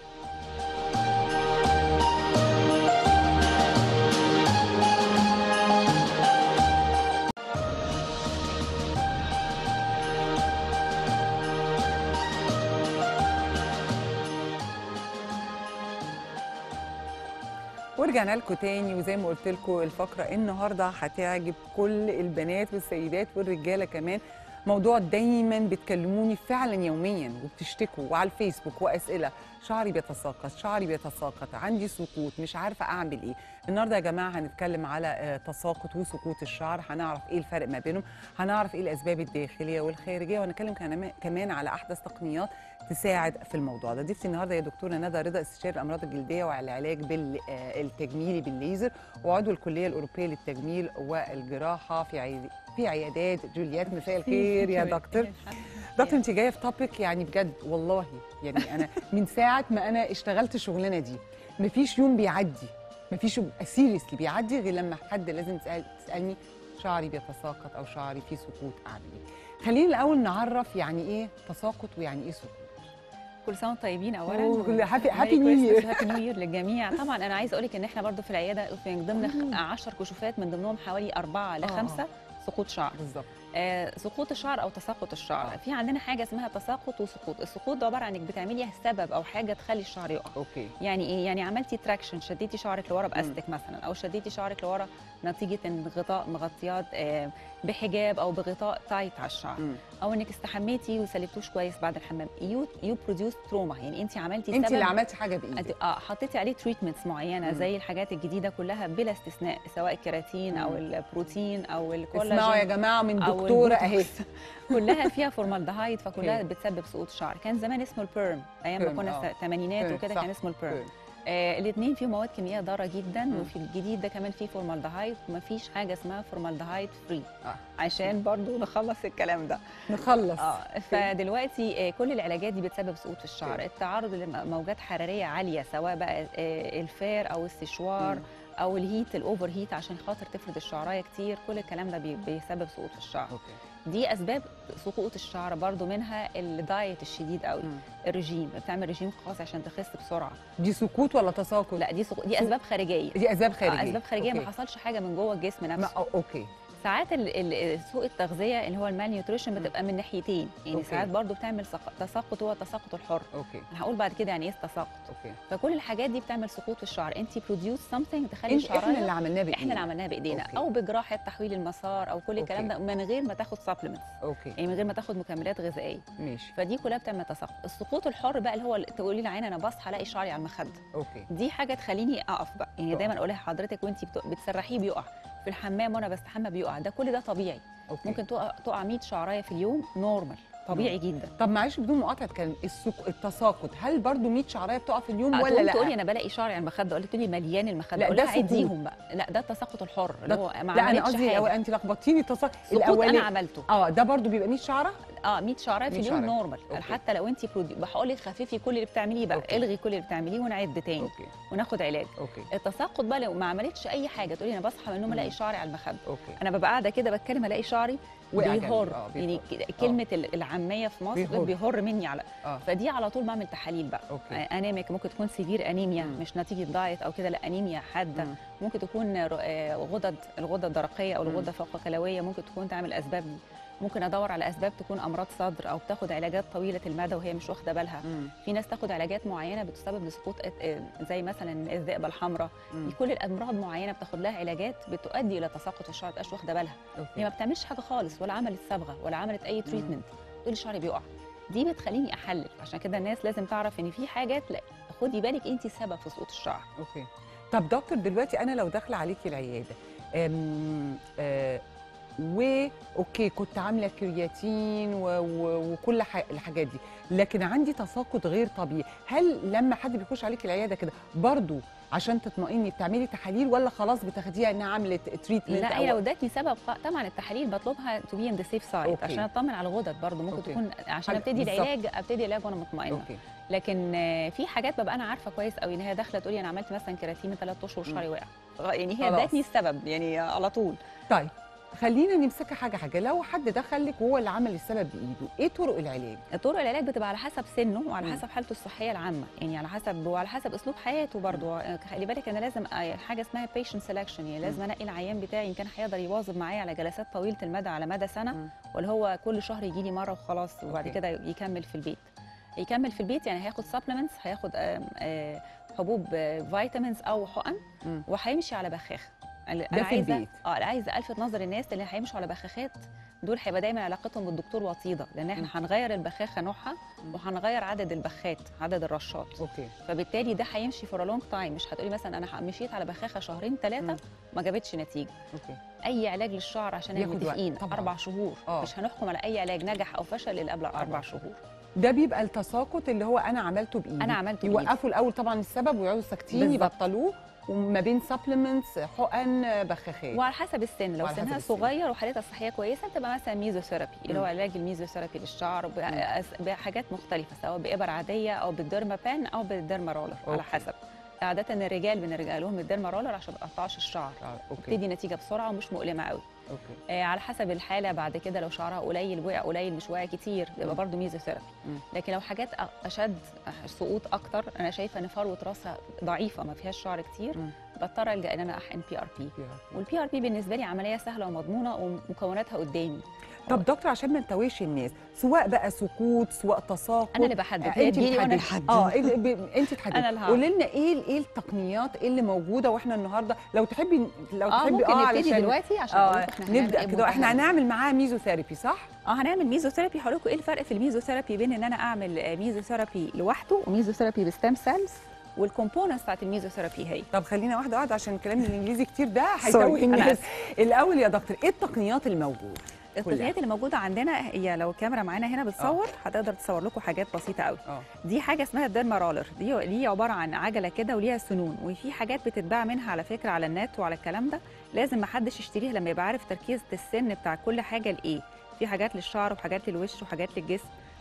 [SPEAKER 1] ورجعنا لكم تاني وزي ما قلت لكم الفقره النهارده هتعجب كل البنات والسيدات والرجاله كمان موضوع دايما بتكلموني فعلا يوميا وبتشتكوا وعلى الفيسبوك واسئله شعري بيتساقط شعري بيتساقط عندي سقوط مش عارفه اعمل ايه النهارده يا جماعه هنتكلم على آه، تساقط وسقوط الشعر هنعرف ايه الفرق ما بينهم هنعرف ايه الاسباب الداخليه والخارجيه وهنتكلم كمان- كمان على احدث تقنيات تساعد في الموضوع ده ضيفتي النهارده هي دكتوره ندى رضا استشاري الامراض الجلديه والعلاج بالتجميلي بالليزر وعضو الكليه الاوروبيه للتجميل والجراحه في عي... في عيادات جوليات مساء الخير يا دكتور دكتور انت جايه في توبيك يعني بجد والله يعني انا من ساعه ما انا اشتغلت الشغلانه دي مفيش يوم بيعدي مفيش يوم سيريسلي بيعدي غير لما حد لازم تسأل تسالني شعري بيتساقط او شعري فيه سقوط اعمل ايه خلينا الاول نعرف يعني ايه تساقط ويعني ايه سقوط
[SPEAKER 7] كل سنه وانتم طيبين اولا
[SPEAKER 1] وكل- هابي-
[SPEAKER 7] Merry
[SPEAKER 1] هابي نيو
[SPEAKER 7] Christmas
[SPEAKER 1] يير.
[SPEAKER 7] وهابي نيو يير للجميع طبعا انا عايزه اقول لك ان احنا برضو في العياده في ضمن 10 كشوفات من ضمنهم حوالي أربعة لخمسة سقوط شعر
[SPEAKER 1] بالظبط
[SPEAKER 7] آه سقوط الشعر او تساقط الشعر
[SPEAKER 1] آه.
[SPEAKER 7] في عندنا حاجه اسمها تساقط وسقوط السقوط ده عباره عن انك بتعملي سبب او حاجه تخلي الشعر يقع
[SPEAKER 1] اوكي
[SPEAKER 7] يعني ايه يعني عملتي تراكشن شديتي شعرك لورا باستك مثلا او شديتي شعرك لورا نتيجه ان غطاء مغطيات آه، بحجاب او بغطاء تايت على الشعر
[SPEAKER 1] مم.
[SPEAKER 7] او انك استحميتي وسلبتوش كويس بعد الحمام يو يو بروديوس تروما يعني انت عملتي
[SPEAKER 1] انت
[SPEAKER 7] سبب
[SPEAKER 1] اللي عملتي حاجه
[SPEAKER 7] أنت
[SPEAKER 1] بايدك
[SPEAKER 7] اه حطيتي عليه تريتمنتس معينه
[SPEAKER 1] مم.
[SPEAKER 7] زي الحاجات الجديده كلها بلا استثناء سواء الكيراتين او
[SPEAKER 1] مم.
[SPEAKER 7] البروتين او الكولاجين
[SPEAKER 1] اسمعوا يا جماعه من
[SPEAKER 7] أو
[SPEAKER 1] دكتوره اهي
[SPEAKER 7] البوتوكس. كلها فيها فورمالدهايد فكلها
[SPEAKER 1] أوكي.
[SPEAKER 7] بتسبب سقوط شعر كان زمان اسمه البيرم ايام ما
[SPEAKER 1] بيرم،
[SPEAKER 7] كنا
[SPEAKER 1] آه.
[SPEAKER 7] في الثمانينات
[SPEAKER 1] بيرم،
[SPEAKER 7] وكده
[SPEAKER 1] صح.
[SPEAKER 7] كان اسمه البيرم
[SPEAKER 1] بيرم.
[SPEAKER 7] آه الاثنين فيهم مواد كيميائيه ضاره جدا
[SPEAKER 1] مم.
[SPEAKER 7] وفي الجديد ده كمان فيه فورمالدهايد ومفيش حاجه اسمها فورمالدهايد فري
[SPEAKER 1] آه.
[SPEAKER 7] عشان برضو نخلص الكلام ده
[SPEAKER 1] نخلص
[SPEAKER 7] اه فدلوقتي آه، كل العلاجات دي بتسبب سقوط في الشعر
[SPEAKER 1] أوكي.
[SPEAKER 7] التعرض لموجات حراريه عاليه سواء بقى آه، الفار او السشوار
[SPEAKER 1] مم.
[SPEAKER 7] او الهيت الاوفر هيت عشان خاطر تفرد الشعرايه كتير كل الكلام ده بي- بيسبب سقوط في الشعر
[SPEAKER 1] اوكي
[SPEAKER 7] دي اسباب سقوط الشعر برضو منها الدايت الشديد قوي
[SPEAKER 1] مم.
[SPEAKER 7] الرجيم بتعمل رجيم قاسي عشان تخس بسرعه
[SPEAKER 1] دي سقوط ولا تساقط
[SPEAKER 7] لا دي سقوط دي اسباب خارجيه
[SPEAKER 1] دي اسباب
[SPEAKER 7] آه،
[SPEAKER 1] خارجيه
[SPEAKER 7] اسباب خارجيه ما
[SPEAKER 1] أوكي.
[SPEAKER 7] حصلش حاجه من جوه الجسم
[SPEAKER 1] ما
[SPEAKER 7] نفسه
[SPEAKER 1] أو- اوكي
[SPEAKER 7] ساعات ال- ال- سوء التغذيه اللي هو المال نيوتريشن بتبقى من ناحيتين يعني
[SPEAKER 1] أوكي.
[SPEAKER 7] ساعات برضو بتعمل سق- تساقط هو التساقط الحر
[SPEAKER 1] اوكي
[SPEAKER 7] انا هقول بعد كده يعني ايه التساقط
[SPEAKER 1] اوكي
[SPEAKER 7] فكل الحاجات دي بتعمل سقوط في الشعر انت بروديوس سمثينج تخلي
[SPEAKER 1] انت احنا اللي
[SPEAKER 7] الشعرايه
[SPEAKER 1] عملناه بايدينا
[SPEAKER 7] احنا اللي عملناها بايدينا
[SPEAKER 1] أوكي.
[SPEAKER 7] او بجراحه تحويل المسار او كل الكلام
[SPEAKER 1] أوكي.
[SPEAKER 7] ده من غير ما تاخد سبلمنتس
[SPEAKER 1] اوكي
[SPEAKER 7] يعني من غير ما تاخد مكملات غذائيه
[SPEAKER 1] ماشي
[SPEAKER 7] فدي كلها بتعمل تساقط السقوط الحر بقى اللي هو اللي تقولي لي عين انا بصحى الاقي شعري على المخده
[SPEAKER 1] اوكي
[SPEAKER 7] دي حاجه تخليني اقف بقى يعني
[SPEAKER 1] آه.
[SPEAKER 7] دايما اقولها لحضرتك وانت بتسرحيه بيقع في الحمام وانا بستحمى بيقع ده كل ده طبيعي
[SPEAKER 1] اوكي
[SPEAKER 7] ممكن تقع تقع 100 شعرايه في اليوم نورمال طبيعي جدا
[SPEAKER 1] طب معلش بدون مقاطعه كلام السق... التساقط هل برضو 100 شعرايه بتقع في اليوم
[SPEAKER 7] آه،
[SPEAKER 1] ولا
[SPEAKER 7] تقوم
[SPEAKER 1] لا
[SPEAKER 7] تقولي انا بلاقي شعري على المخده قلت لي مليان المخده
[SPEAKER 1] لا،
[SPEAKER 7] اقول
[SPEAKER 1] ده
[SPEAKER 7] لها
[SPEAKER 1] سقوط.
[SPEAKER 7] عديهم بقى لا ده التساقط الحر اللي
[SPEAKER 1] ده-
[SPEAKER 7] هو ما
[SPEAKER 1] لا انا
[SPEAKER 7] عملتش
[SPEAKER 1] قصدي
[SPEAKER 7] حاجه
[SPEAKER 1] أو انت لخبطتيني التساقط
[SPEAKER 7] سقوط
[SPEAKER 1] الاولاني
[SPEAKER 7] انا عملته
[SPEAKER 1] اه ده برضو بيبقى 100 شعره
[SPEAKER 7] اه 100 شعرايه في
[SPEAKER 1] 100
[SPEAKER 7] اليوم
[SPEAKER 1] شعراية.
[SPEAKER 7] نورمال
[SPEAKER 1] أوكي.
[SPEAKER 7] حتى لو انت برودي بقول لك خففي كل اللي بتعمليه بقى
[SPEAKER 1] أوكي.
[SPEAKER 7] الغي كل اللي بتعمليه ونعد تاني
[SPEAKER 1] اوكي
[SPEAKER 7] وناخد علاج
[SPEAKER 1] اوكي
[SPEAKER 7] التساقط بقى لو ما عملتش اي حاجه تقولي انا بصحى من النوم الاقي شعري على المخده
[SPEAKER 1] اوكي
[SPEAKER 7] انا ببقى قاعده كده بتكلم الاقي شعري
[SPEAKER 1] وقع جنبي.
[SPEAKER 7] بيهر
[SPEAKER 1] آه،
[SPEAKER 7] يعني
[SPEAKER 1] بيهر.
[SPEAKER 7] ك- كلمه ال- العاميه في مصر
[SPEAKER 1] بيهر.
[SPEAKER 7] بيهر, بيهر مني على
[SPEAKER 1] اه
[SPEAKER 7] فدي على طول بعمل تحاليل بقى
[SPEAKER 1] اوكي
[SPEAKER 7] آه، انيميك ممكن تكون سيفير انيميا
[SPEAKER 1] مم.
[SPEAKER 7] مش نتيجه دايت او كده لا انيميا حاده
[SPEAKER 1] مم.
[SPEAKER 7] ممكن تكون ر- آه، غدد الغده الدرقيه او
[SPEAKER 1] مم.
[SPEAKER 7] الغده فوق كلويه ممكن تكون تعمل اسباب دي ممكن ادور على اسباب تكون امراض صدر او بتاخد علاجات طويله المدى وهي مش واخده بالها
[SPEAKER 1] مم.
[SPEAKER 7] في ناس تاخد علاجات معينه بتسبب لسقوط آه، زي مثلا الذئبه الحمراء
[SPEAKER 1] مم.
[SPEAKER 7] دي كل الامراض معينه بتاخد لها علاجات بتؤدي الى تساقط الشعر ما تبقاش واخده بالها هي ما
[SPEAKER 1] اوكي
[SPEAKER 7] بتعملش حاجه خالص ولا عملت صبغه ولا عملت اي تريتمنت تقولي شعري بيقع دي بتخليني احلل عشان كده الناس لازم تعرف ان في حاجات لا خدي بالك انت السبب في سقوط الشعر
[SPEAKER 1] اوكي طب دكتور دلوقتي انا لو داخله عليكي العياده أم آه و اوكي كنت عامله كرياتين و... و... وكل ح... الحاجات دي لكن عندي تساقط غير طبيعي هل لما حد بيخش عليكي العياده كده برضو عشان تطمئني بتعملي تحاليل ولا خلاص بتاخديها انها عملت تريتمنت
[SPEAKER 7] لا هي لو ادتني سبب ق- طبعا التحاليل بطلبها تو بي ان ذا سيف سايد
[SPEAKER 1] أوكي.
[SPEAKER 7] عشان اطمن على الغدد برضو ممكن
[SPEAKER 1] أوكي.
[SPEAKER 7] تكون عشان
[SPEAKER 1] حاجة-
[SPEAKER 7] ابتدي
[SPEAKER 1] بالظبط.
[SPEAKER 7] العلاج ابتدي العلاج وانا مطمئنه
[SPEAKER 1] اوكي
[SPEAKER 7] لكن آه، في حاجات ببقى انا عارفه كويس قوي ان هي داخله تقولي انا عملت مثلا كراتين من ثلاث اشهر وشعري وقع يعني هي
[SPEAKER 1] خلاص.
[SPEAKER 7] ادتني السبب يعني على طول
[SPEAKER 1] طيب خلينا نمسكها حاجه حاجه لو حد دخل لك وهو اللي عمل السبب بايده ايه طرق العلاج
[SPEAKER 7] طرق العلاج بتبقى على حسب سنه وعلى
[SPEAKER 1] مم.
[SPEAKER 7] حسب حالته الصحيه العامه يعني على حسب وعلى حسب اسلوب حياته برضه خلي بالك انا لازم آه، حاجه اسمها بيشنت سelection يعني لازم انقي العيان بتاعي ان كان هيقدر يواظب معايا على جلسات طويله المدى على مدى سنه
[SPEAKER 1] مم.
[SPEAKER 7] ولا هو كل شهر يجي لي مره وخلاص وبعد
[SPEAKER 1] أوكي.
[SPEAKER 7] كده يكمل في البيت يكمل في البيت يعني هياخد سبلمنتس هياخد آم، آه، حبوب فيتامينز او حقن
[SPEAKER 1] مم.
[SPEAKER 7] وهيمشي على بخاخ انا
[SPEAKER 1] ده في
[SPEAKER 7] عايزه
[SPEAKER 1] البيت.
[SPEAKER 7] اه انا عايزه الفت نظر الناس اللي هيمشوا على بخاخات دول هيبقى دايما علاقتهم بالدكتور وطيده لان احنا هنغير البخاخه نوعها وهنغير عدد البخات عدد الرشات
[SPEAKER 1] اوكي
[SPEAKER 7] فبالتالي ده هيمشي فور لونج تايم مش هتقولي مثلا انا ح- مشيت على بخاخه شهرين
[SPEAKER 1] مم.
[SPEAKER 7] ثلاثه ما جابتش نتيجه
[SPEAKER 1] اوكي
[SPEAKER 7] اي علاج للشعر عشان
[SPEAKER 1] بياخد
[SPEAKER 7] نبقى
[SPEAKER 1] وقت
[SPEAKER 7] متفقين
[SPEAKER 1] طبعاً.
[SPEAKER 7] اربع شهور
[SPEAKER 1] آه.
[SPEAKER 7] مش هنحكم على اي علاج نجح او فشل الا قبل اربع شهور
[SPEAKER 1] ده بيبقى التساقط اللي هو انا عملته بايدي
[SPEAKER 7] أنا عملته بإيدي.
[SPEAKER 1] يوقفوا الاول طبعا السبب ويقعدوا ساكتين
[SPEAKER 7] بالظبط.
[SPEAKER 1] يبطلوه وما بين سبلمنتس حقن بخاخات
[SPEAKER 7] وعلى حسب السن لو
[SPEAKER 1] وعلى حسب
[SPEAKER 7] سنها
[SPEAKER 1] السن.
[SPEAKER 7] صغير وحالتها الصحيه كويسه تبقى مثلا ميزوثيرابي اللي هو
[SPEAKER 1] مم.
[SPEAKER 7] علاج الميزوثيرابي للشعر وبأس- بحاجات مختلفه سواء بابر عاديه او بالديرما بان او بالديرما رولر على
[SPEAKER 1] أوكي.
[SPEAKER 7] حسب عاده الرجال بنرجع لهم الديرما رولر عشان ما تقطعش الشعر
[SPEAKER 1] آه، اوكي
[SPEAKER 7] تدي نتيجه بسرعه ومش مؤلمه قوي
[SPEAKER 1] اوكي
[SPEAKER 7] آه على حسب الحاله بعد كده لو شعرها قليل وقع قليل مش واقع كتير
[SPEAKER 1] مم.
[SPEAKER 7] يبقى برضه ميزوثيرابي
[SPEAKER 1] مم.
[SPEAKER 7] لكن لو حاجات أ- اشد أح- سقوط اكتر انا شايفه ان فروه راسها ضعيفه ما فيهاش شعر كتير
[SPEAKER 1] مم.
[SPEAKER 7] بضطر الجا ان انا احقن بي ار بي والبي ار بي بالنسبه لي عمليه سهله ومضمونه ومكوناتها قدامي
[SPEAKER 1] طب دكتور عشان ما نتوهش الناس سواء بقى سقوط سواء تساقط
[SPEAKER 7] انا اللي بحدد
[SPEAKER 1] آه،
[SPEAKER 7] هي
[SPEAKER 1] انت
[SPEAKER 7] تجيلي وانا
[SPEAKER 1] بتحددي.
[SPEAKER 7] احدد
[SPEAKER 1] اه إيه اللي ب- انت تحددي
[SPEAKER 7] أنا اللي هعرف.
[SPEAKER 1] قولي لنا ايه ال- ايه التقنيات إيه اللي موجوده واحنا النهارده لو تحبي لو
[SPEAKER 7] اه
[SPEAKER 1] تحبي
[SPEAKER 7] ممكن
[SPEAKER 1] اه
[SPEAKER 7] نبتدي
[SPEAKER 1] علشان
[SPEAKER 7] دلوقتي عشان أقول
[SPEAKER 1] اه
[SPEAKER 7] لكم احنا هنعمل
[SPEAKER 1] نبدا
[SPEAKER 7] إيه
[SPEAKER 1] كده احنا
[SPEAKER 7] بمنتهى
[SPEAKER 1] هنعمل معاها ميزوثيرابي صح؟
[SPEAKER 7] اه هنعمل ميزوثيرابي هقول لكم ايه الفرق في الميزوثيرابي بين ان انا اعمل آه، ميزوثيرابي لوحده وميزوثيرابي بستام سيلز والكومبوننتس بتاعت الميزوثيرابي هي
[SPEAKER 1] طب خلينا واحده واحده عشان الكلام الانجليزي كتير ده
[SPEAKER 7] Sorry،
[SPEAKER 1] هيتوه
[SPEAKER 7] أنا
[SPEAKER 1] الناس
[SPEAKER 7] آسفة.
[SPEAKER 1] الاول يا دكتور ايه التقنيات الموجوده؟
[SPEAKER 7] التقنيات اللي موجوده عندنا هي لو الكاميرا معانا هنا بتصور هتقدر تصور لكم حاجات بسيطه قوي
[SPEAKER 1] اه
[SPEAKER 7] دي حاجه اسمها الديرما رولر دي دي عباره عن عجله كده وليها سنون وفي حاجات بتتباع منها على فكره على النت وعلى الكلام ده لازم ما حدش يشتريها لما يبقى عارف تركيز السن بتاع كل حاجه لايه في حاجات للشعر وحاجات للوش وحاجات للجسم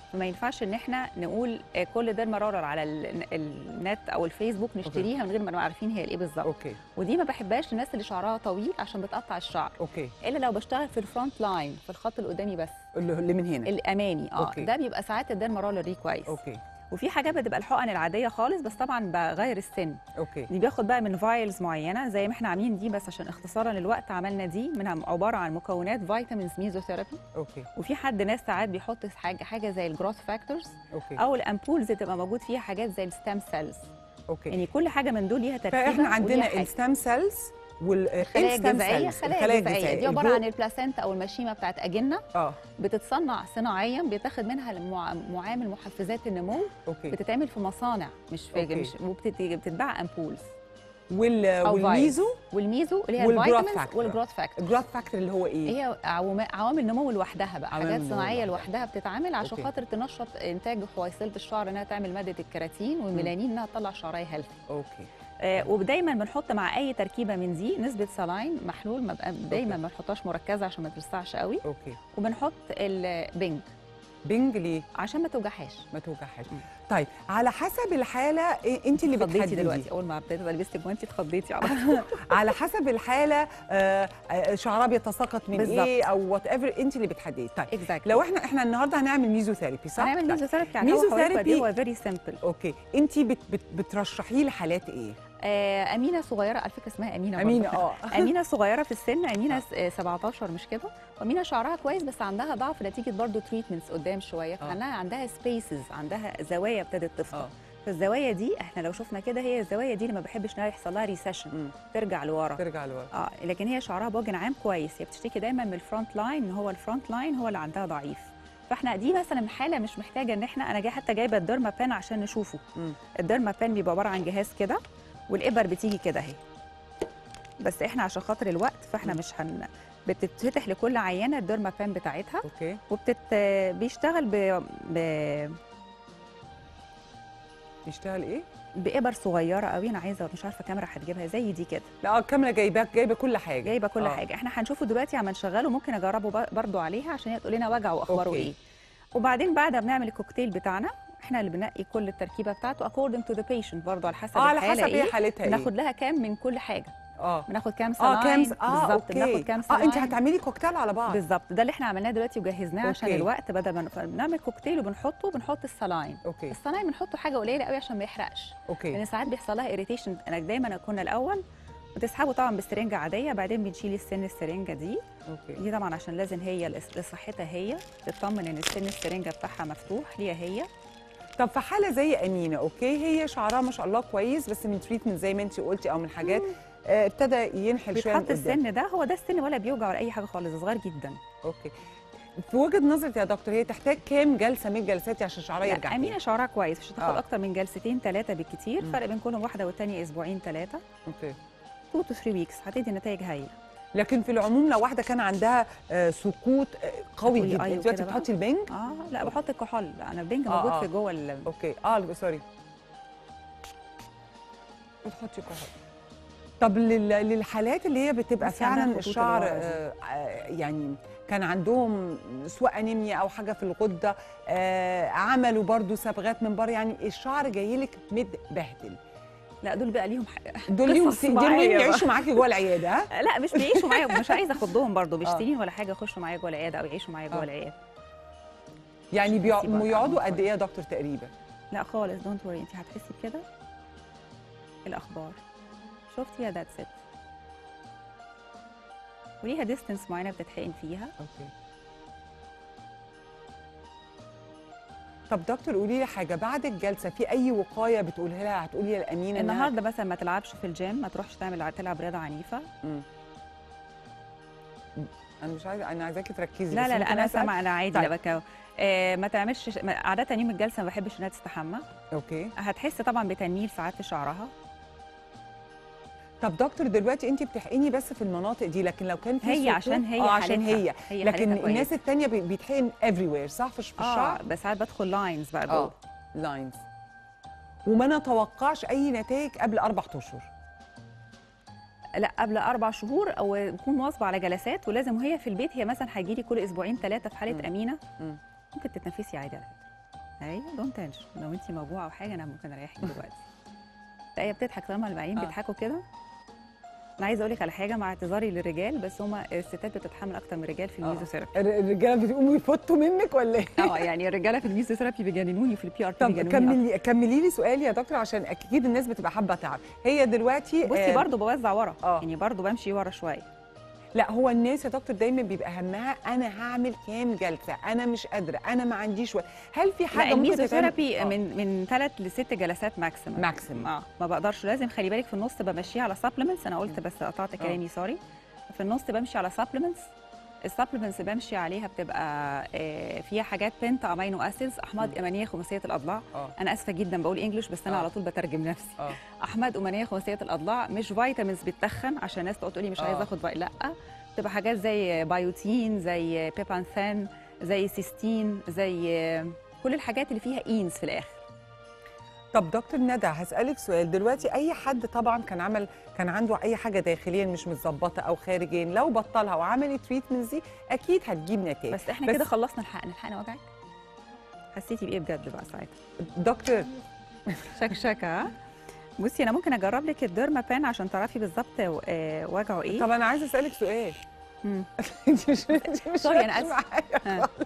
[SPEAKER 7] فما ينفعش ان احنا نقول آه، كل ديرما رولر على ال- النت او الفيسبوك نشتريها من غير ما نبقى عارفين هي ايه بالظبط
[SPEAKER 1] اوكي
[SPEAKER 7] ودي ما بحبهاش للناس اللي شعرها طويل عشان بتقطع الشعر
[SPEAKER 1] اوكي
[SPEAKER 7] الا لو بشتغل في الفرونت لاين في الخط اللي قدامي بس
[SPEAKER 1] اللي اللي من هنا
[SPEAKER 7] الامامي اه
[SPEAKER 1] أوكي.
[SPEAKER 7] ده بيبقى ساعات الديرما رولر دي كويس
[SPEAKER 1] اوكي
[SPEAKER 7] وفي حاجات بتبقى الحقن العاديه خالص بس طبعا بغير السن
[SPEAKER 1] اوكي
[SPEAKER 7] دي بياخد بقى من فايلز معينه زي ما احنا عاملين دي بس عشان اختصارا للوقت عملنا دي منها عباره عن مكونات فيتامينز ميزوثيرابي
[SPEAKER 1] اوكي
[SPEAKER 7] وفي حد ناس ساعات بيحط حاجه حاجه زي الجروث فاكتورز
[SPEAKER 1] اوكي
[SPEAKER 7] او الامبولز تبقى موجود فيها حاجات زي الستام سيلز
[SPEAKER 1] اوكي
[SPEAKER 7] يعني كل حاجه من دول ليها تركيبه
[SPEAKER 1] فاحنا
[SPEAKER 7] وليها
[SPEAKER 1] عندنا
[SPEAKER 7] حاجة.
[SPEAKER 1] الستام سيلز
[SPEAKER 7] الخلايا
[SPEAKER 1] والخلايا
[SPEAKER 7] الجذعيه خلايا جذعيه دي عباره عن البلاسينتا او المشيمه بتاعت اجنه
[SPEAKER 1] اه
[SPEAKER 7] بتصنع صناعيا بيتاخد منها المع- معامل محفزات النمو
[SPEAKER 1] اوكي
[SPEAKER 7] بتتعمل في مصانع مش في
[SPEAKER 1] أوكي.
[SPEAKER 7] مش وبتتباع امبولز
[SPEAKER 1] وال
[SPEAKER 7] أو
[SPEAKER 1] والميزو
[SPEAKER 7] والميزو اللي هي
[SPEAKER 1] والجروث
[SPEAKER 7] الفيتامينز
[SPEAKER 1] فاكتور.
[SPEAKER 7] والجروث فاكتور
[SPEAKER 1] الجروث فاكتور اللي هو ايه؟
[SPEAKER 7] هي عوام- عوامل نمو لوحدها بقى
[SPEAKER 1] عوامل
[SPEAKER 7] حاجات
[SPEAKER 1] نمو
[SPEAKER 7] صناعيه
[SPEAKER 1] لوحدها.
[SPEAKER 7] لوحدها بتتعمل عشان
[SPEAKER 1] أوكي.
[SPEAKER 7] خاطر تنشط انتاج حويصله الشعر انها تعمل ماده الكيراتين والميلانين انها تطلع شعريه هيلثي
[SPEAKER 1] اوكي
[SPEAKER 7] آه ودايما بنحط مع اي تركيبه من دي نسبه سلاين محلول ما بقى دايما ما نحطهاش مركزه عشان ما تلسعش قوي
[SPEAKER 1] اوكي
[SPEAKER 7] وبنحط البنج
[SPEAKER 1] بنج ليه؟
[SPEAKER 7] عشان ما توجعهاش
[SPEAKER 1] ما توجعهاش طيب على حسب الحاله إيه انت اللي
[SPEAKER 7] اتخضيتي
[SPEAKER 1] بتحددي
[SPEAKER 7] دلوقتي اول ما ابتديت لبست جوانتي اتخضيتي على طول.
[SPEAKER 1] على حسب الحاله آه، آه، شعرها بيتساقط من
[SPEAKER 7] بالظبط.
[SPEAKER 1] ايه او وات ايفر انت اللي بتحددي طيب
[SPEAKER 7] اكزاكتلي
[SPEAKER 1] لو احنا احنا النهارده هنعمل ميزوثيرابي صح؟
[SPEAKER 7] هنعمل
[SPEAKER 1] طيب.
[SPEAKER 7] ميزوثيرابي على الهواء حضرتك
[SPEAKER 1] ميزوثيرابي-
[SPEAKER 7] دي هو فيري سمبل
[SPEAKER 1] اوكي انت بت بت بترشحيه لحالات ايه؟
[SPEAKER 7] آه امينه صغيره على فكره اسمها امينه برضه.
[SPEAKER 1] امينه اه
[SPEAKER 7] امينه صغيره في السن امينه س- آه، 17 مش كده وامينه شعرها كويس بس عندها ضعف نتيجه برضو تريتمنتس قدام شويه فعندها عندها سبيسز عندها زوايا ابتدت تفضى
[SPEAKER 1] اه
[SPEAKER 7] فالزوايا دي احنا لو شفنا كده هي الزوايا دي اللي ما بحبش انها يحصل لها ريسيشن
[SPEAKER 1] مم.
[SPEAKER 7] ترجع لورا
[SPEAKER 1] ترجع لورا
[SPEAKER 7] اه لكن هي شعرها بوجه عام كويس هي بتشتكي دايما من الفرونت لاين ان هو الفرونت لاين هو اللي عندها ضعيف فاحنا دي مثلا حاله مش محتاجه ان احنا انا جاي حتى جايبه الديرما بان عشان نشوفه
[SPEAKER 1] مم.
[SPEAKER 7] الديرما بان بيبقى عباره عن جهاز كده والابر بتيجي كده اهي بس احنا عشان خاطر الوقت فاحنا مش هن بتتفتح لكل عيانه الديرما بان بتاعتها
[SPEAKER 1] اوكي
[SPEAKER 7] وبتت بيشتغل ب... ب...
[SPEAKER 1] يشتغل ايه؟
[SPEAKER 7] بابر صغيره قوي انا عايزه مش عارفه كاميرا هتجيبها زي دي كده
[SPEAKER 1] لا الكاميرا جايباك جايبه كل حاجه
[SPEAKER 7] جايبه كل
[SPEAKER 1] آه.
[SPEAKER 7] حاجه احنا هنشوفه دلوقتي عم نشغله ممكن اجربه بر- برضو عليها عشان هي تقول لنا وجع واخباره
[SPEAKER 1] أوكي.
[SPEAKER 7] ايه وبعدين بعد ما بنعمل الكوكتيل بتاعنا احنا اللي بنقي كل التركيبه بتاعته according to the patient برضو على حسب
[SPEAKER 1] اه على
[SPEAKER 7] الحاله
[SPEAKER 1] حسب هي
[SPEAKER 7] ايه
[SPEAKER 1] حالتها ايه؟
[SPEAKER 7] بناخد لها كام من كل حاجه
[SPEAKER 1] اه
[SPEAKER 7] بناخد كام سلاين
[SPEAKER 1] اه كام اه
[SPEAKER 7] بالظبط
[SPEAKER 1] اوكي
[SPEAKER 7] بناخد كام
[SPEAKER 1] اه
[SPEAKER 7] سلاين
[SPEAKER 1] انت هتعملي كوكتيل على بعض
[SPEAKER 7] بالظبط ده اللي احنا عملناه دلوقتي وجهزناه عشان
[SPEAKER 1] أوكي.
[SPEAKER 7] الوقت بدل ما ن- بنعمل كوكتيل وبنحطه وبنحط السلاين
[SPEAKER 1] اوكي
[SPEAKER 7] السلاين بنحطه حاجه قليله قوي عشان ما يحرقش لان
[SPEAKER 1] اوكي
[SPEAKER 7] ساعات بيحصل لها اريتيشن انا دايما كنا الاول بتسحبه طبعا بسرنجه عاديه بعدين بنشيل السن السرنجه دي
[SPEAKER 1] اوكي
[SPEAKER 7] دي طبعا عشان لازم هي لص- لصحتها هي تطمن ان السن السرنجه بتاعها مفتوح ليها هي
[SPEAKER 1] طب في حاله زي امينه اوكي هي شعرها ما شاء الله كويس بس من تريتمنت زي ما انت قلتي او من حاجات آه، ابتدى ينحل شويه من
[SPEAKER 7] بيتحط
[SPEAKER 1] قدام.
[SPEAKER 7] السن ده هو ده السن ولا بيوجع ولا اي حاجه خالص ده صغير جدا
[SPEAKER 1] اوكي في وجهه نظرك يا دكتور هي تحتاج كام جلسه من الجلسات عشان شعرها يرجع
[SPEAKER 7] لا امينه
[SPEAKER 1] تاني؟
[SPEAKER 7] شعرها كويس مش هتاخد
[SPEAKER 1] آه.
[SPEAKER 7] اكتر من جلستين ثلاثه بالكتير
[SPEAKER 1] مم.
[SPEAKER 7] فرق بين كل واحده والتانيه اسبوعين ثلاثه
[SPEAKER 1] اوكي
[SPEAKER 7] 2 تو 3 ويكس هتدي نتائج هايله
[SPEAKER 1] لكن في العموم لو واحده كان عندها آه، سقوط آه، قوي
[SPEAKER 7] هتقولي
[SPEAKER 1] جدا
[SPEAKER 7] أيوة
[SPEAKER 1] انت دلوقتي
[SPEAKER 7] كده بقى؟
[SPEAKER 1] بتحطي البنج
[SPEAKER 7] اه لا بحط الكحول لا انا البنج
[SPEAKER 1] آه،
[SPEAKER 7] موجود
[SPEAKER 1] آه.
[SPEAKER 7] في جوه ال-
[SPEAKER 1] اوكي اه سوري بتحطي كحول طب لل- للحالات اللي هي بتبقى
[SPEAKER 7] بس عندها
[SPEAKER 1] فعلا
[SPEAKER 7] خطوط
[SPEAKER 1] الشعر
[SPEAKER 7] الورق دي.
[SPEAKER 1] آه، آه، يعني كان عندهم سواء انيميا او حاجه في الغده آه، عملوا برضو صبغات من بره يعني الشعر جاي لك متبهدل
[SPEAKER 7] لا دول بقى ليهم حق.
[SPEAKER 1] دول ليهم
[SPEAKER 7] قصص
[SPEAKER 1] دول
[SPEAKER 7] معايا
[SPEAKER 1] ليهم
[SPEAKER 7] بقى.
[SPEAKER 1] يعيشوا معاكي جوه العياده ها
[SPEAKER 7] لا مش بيعيشوا معايا مش عايزه اخضهم برضه مش
[SPEAKER 1] آه.
[SPEAKER 7] سنين ولا حاجه يخشوا معايا جوه العياده او يعيشوا معايا
[SPEAKER 1] آه.
[SPEAKER 7] جوه العياده
[SPEAKER 1] يعني بيقع-
[SPEAKER 7] بيبقى
[SPEAKER 1] بيقعدوا
[SPEAKER 7] طعمهم
[SPEAKER 1] قد ايه يا دكتور تقريبا
[SPEAKER 7] لا خالص دونت وري انت هتحسي بكده الاخبار شفتي يا ذاتس ات وليها ديستنس معينه بتتحقن فيها
[SPEAKER 1] اوكي طب دكتور قولي لي حاجه بعد الجلسه في اي وقايه بتقولها لها هتقولي للامينه إنها-
[SPEAKER 7] النهارده مثلا ما تلعبش في الجيم ما تروحش تعمل تلعب رياضه عنيفه
[SPEAKER 1] مم. انا مش عايزه انا عايزاكي تركزي
[SPEAKER 7] لا
[SPEAKER 1] بس
[SPEAKER 7] لا لا
[SPEAKER 1] ممكن
[SPEAKER 7] انا
[SPEAKER 1] أسأل؟
[SPEAKER 7] سامعه انا عادي
[SPEAKER 1] طيب.
[SPEAKER 7] لا بكاو آه ما تعملش ما- عاده يوم الجلسه ما بحبش انها تستحمى
[SPEAKER 1] اوكي
[SPEAKER 7] هتحس طبعا بتنميل ساعات في شعرها
[SPEAKER 1] طب دكتور دلوقتي انت بتحقني بس في المناطق دي لكن لو كان في
[SPEAKER 7] هي
[SPEAKER 1] سقوط-
[SPEAKER 7] عشان هي
[SPEAKER 1] اه عشان
[SPEAKER 7] حالتها.
[SPEAKER 1] هي,
[SPEAKER 7] هي
[SPEAKER 1] لكن
[SPEAKER 7] حالتها
[SPEAKER 1] الناس
[SPEAKER 7] كويسة.
[SPEAKER 1] التانية بي- بيتحقن everywhere صح في في
[SPEAKER 7] اه
[SPEAKER 1] الشعر
[SPEAKER 7] بس ساعات بدخل لاينز بقى
[SPEAKER 1] اه
[SPEAKER 7] جوه
[SPEAKER 1] لاينز وما نتوقعش اي نتائج قبل اربع اشهر
[SPEAKER 7] لا قبل اربع شهور او نكون مواظبه على جلسات ولازم وهي في البيت هي مثلا هيجي لي كل اسبوعين ثلاثه في حاله
[SPEAKER 1] مم.
[SPEAKER 7] امينه
[SPEAKER 1] مم.
[SPEAKER 7] ممكن تتنفسي عادي على فكره ايوه دونت تنشن لو انت موجوعه او حاجه انا ممكن اريحك دلوقتي لا هي بتضحك طالما البعيرين
[SPEAKER 1] آه.
[SPEAKER 7] بيضحكوا كده انا عايزه اقول لك على حاجه مع اعتذاري للرجال بس هما الستات بتتحمل اكتر من الرجال في
[SPEAKER 1] آه.
[SPEAKER 7] الميزوثيرابي
[SPEAKER 1] الر- الرجاله بتقوموا يفطوا منك ولا ايه؟
[SPEAKER 7] اه يعني الرجاله في الميزوثيرابي بيجننوني في البي ار بي
[SPEAKER 1] طب
[SPEAKER 7] بيجننوني أكتر.
[SPEAKER 1] كملي كملي لي سؤالي يا دكتور عشان اكيد الناس بتبقى حابه تعرف هي دلوقتي
[SPEAKER 7] بصي
[SPEAKER 1] آه،
[SPEAKER 7] برضو بوزع ورا
[SPEAKER 1] آه.
[SPEAKER 7] يعني برضو بمشي ورا شويه
[SPEAKER 1] لا هو الناس يا دكتور دايما بيبقى همها انا هعمل كام جلسه انا مش قادره انا ما عنديش وقت هل في
[SPEAKER 7] لا
[SPEAKER 1] حاجه ممكن
[SPEAKER 7] الميزوثيرابي
[SPEAKER 1] تتعمل؟ آه.
[SPEAKER 7] من من ثلاث لست جلسات ماكسيمم
[SPEAKER 1] ماكسيمم
[SPEAKER 7] اه ما بقدرش لازم خلي بالك في النص بمشيه على سبلمنتس انا قلت بس قطعت كلامي سوري في النص بمشي على سبلمنتس السبلمنتس بمشي عليها بتبقى آه، فيها حاجات بنت امينو اسيدز احماض امينيه خماسيه الاضلاع
[SPEAKER 1] اه
[SPEAKER 7] انا اسفه جدا بقول انجلش بس انا
[SPEAKER 1] آه.
[SPEAKER 7] على طول بترجم نفسي
[SPEAKER 1] اه
[SPEAKER 7] احماض امينيه خماسيه الاضلاع مش فيتامينز بتتخن عشان الناس تقعد تقول لي مش
[SPEAKER 1] آه.
[SPEAKER 7] عايزه اخد في... لا بتبقى حاجات زي بايوتين زي بيبانثين زي سيستين زي كل الحاجات اللي فيها اينز في الاخر
[SPEAKER 1] طب دكتور ندى هسألك سؤال دلوقتي أي حد طبعا كان عمل كان عنده أي حاجة داخليا مش متظبطة أو خارجيا لو بطلها وعمل التريتمنت دي أكيد هتجيب نتائج
[SPEAKER 7] بس احنا
[SPEAKER 1] بس-
[SPEAKER 7] كده خلصنا الحقن الحقن وجعك حسيتي بايه بجد بقى ساعتها
[SPEAKER 1] دكتور
[SPEAKER 7] شكشكه ها؟ بصي انا ممكن اجرب لك الديرما بان عشان تعرفي بالظبط آه، وجعه ايه
[SPEAKER 1] طب أنا عايزة أسألك سؤال
[SPEAKER 7] مم.
[SPEAKER 1] انت مش انت مش
[SPEAKER 7] سوري، أنا
[SPEAKER 1] ركزة
[SPEAKER 7] آسفة.
[SPEAKER 1] معايا
[SPEAKER 7] ها.
[SPEAKER 1] خالص.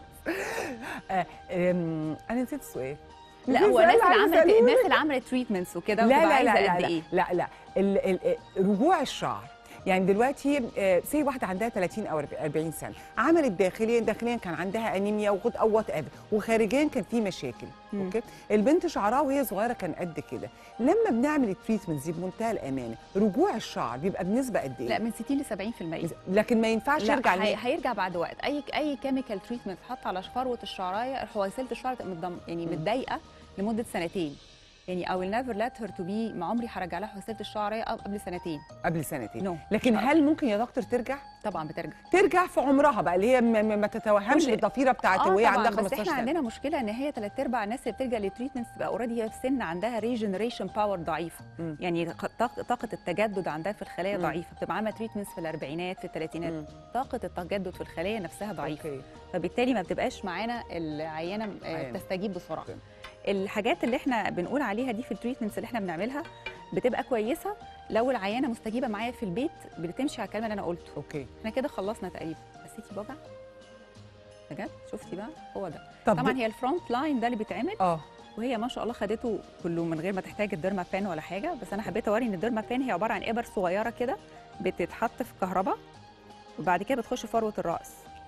[SPEAKER 1] آه، أم، أنا نسيت السؤال
[SPEAKER 7] لا
[SPEAKER 1] في
[SPEAKER 7] هو
[SPEAKER 1] سؤال
[SPEAKER 7] الناس اللي
[SPEAKER 1] عايزة
[SPEAKER 7] عملت
[SPEAKER 1] أسأله
[SPEAKER 7] الناس
[SPEAKER 1] لك.
[SPEAKER 7] اللي عملت تريتمنتس وكده
[SPEAKER 1] لا
[SPEAKER 7] بتبقى
[SPEAKER 1] لا
[SPEAKER 7] عايزه
[SPEAKER 1] لا
[SPEAKER 7] قد
[SPEAKER 1] لا,
[SPEAKER 7] ايه
[SPEAKER 1] لا لا ال ال رجوع الشعر يعني دلوقتي سي واحده عندها 30 او 40 سنه عملت داخليا داخليا كان عندها انيميا وغد او وات ايفر وخارجيا كان في مشاكل
[SPEAKER 7] مم.
[SPEAKER 1] اوكي البنت شعرها وهي صغيره كان قد كده لما بنعمل التريتمنت دي بمنتهى الامانه رجوع الشعر بيبقى بنسبه قد ايه
[SPEAKER 7] لا من 60 ل 70%
[SPEAKER 1] لكن ما ينفعش
[SPEAKER 7] لا
[SPEAKER 1] يرجع
[SPEAKER 7] هي-
[SPEAKER 1] ل-
[SPEAKER 7] هيرجع بعد وقت اي اي كيميكال تريتمنت اتحط على فروه الشعرايه حويصله الشعر تبقى متضم- يعني متضايقه لمده سنتين يعني او نيفر ليت هير تو بي ما عمري هرجع لها حويصله الشعرايه قبل سنتين
[SPEAKER 1] قبل سنتين
[SPEAKER 7] نو
[SPEAKER 1] لكن هل ممكن يا دكتور ترجع
[SPEAKER 7] طبعا بترجع
[SPEAKER 1] ترجع في عمرها بقى اللي هي ما, ما ما تتوهمش
[SPEAKER 7] كل-
[SPEAKER 1] بالضفيره بتاعتها
[SPEAKER 7] اه
[SPEAKER 1] وهي
[SPEAKER 7] طبعا
[SPEAKER 1] عندها
[SPEAKER 7] بس
[SPEAKER 1] 15
[SPEAKER 7] احنا
[SPEAKER 1] سنه
[SPEAKER 7] عندنا مشكله ان هي ثلاث ارباع الناس اللي بتلجا للتريتمنتس تبقى اوريدي هي في سن عندها ريجنريشن باور ضعيفه
[SPEAKER 1] مم.
[SPEAKER 7] يعني طاق- طاقه التجدد عندها في الخلايا
[SPEAKER 1] مم.
[SPEAKER 7] ضعيفه بتبقى عامله تريتمنتس في الاربعينات في الثلاثينات
[SPEAKER 1] مم.
[SPEAKER 7] طاقه التجدد في الخلايا نفسها ضعيفه
[SPEAKER 1] أوكي.
[SPEAKER 7] فبالتالي ما بتبقاش معانا العيانه آه،
[SPEAKER 1] عيانة.
[SPEAKER 7] تستجيب بسرعه
[SPEAKER 1] أوكي.
[SPEAKER 7] الحاجات اللي احنا بنقول عليها دي في التريتمنتس اللي احنا بنعملها بتبقى كويسه لو العيانه مستجيبه معايا في البيت بتمشي على الكلام اللي انا قلته
[SPEAKER 1] اوكي
[SPEAKER 7] احنا كده خلصنا تقريبا حسيتي بوجع بجد شفتي بقى هو ده
[SPEAKER 1] طب
[SPEAKER 7] طبعا هي الفرونت لاين ده اللي بيتعمل
[SPEAKER 1] اه
[SPEAKER 7] وهي ما شاء الله خدته كله من غير ما تحتاج الديرما بان ولا حاجه بس انا حبيت اوري ان الديرما بان هي عباره عن ابر صغيره كده بتتحط في كهرباء وبعد كده بتخش فروه الراس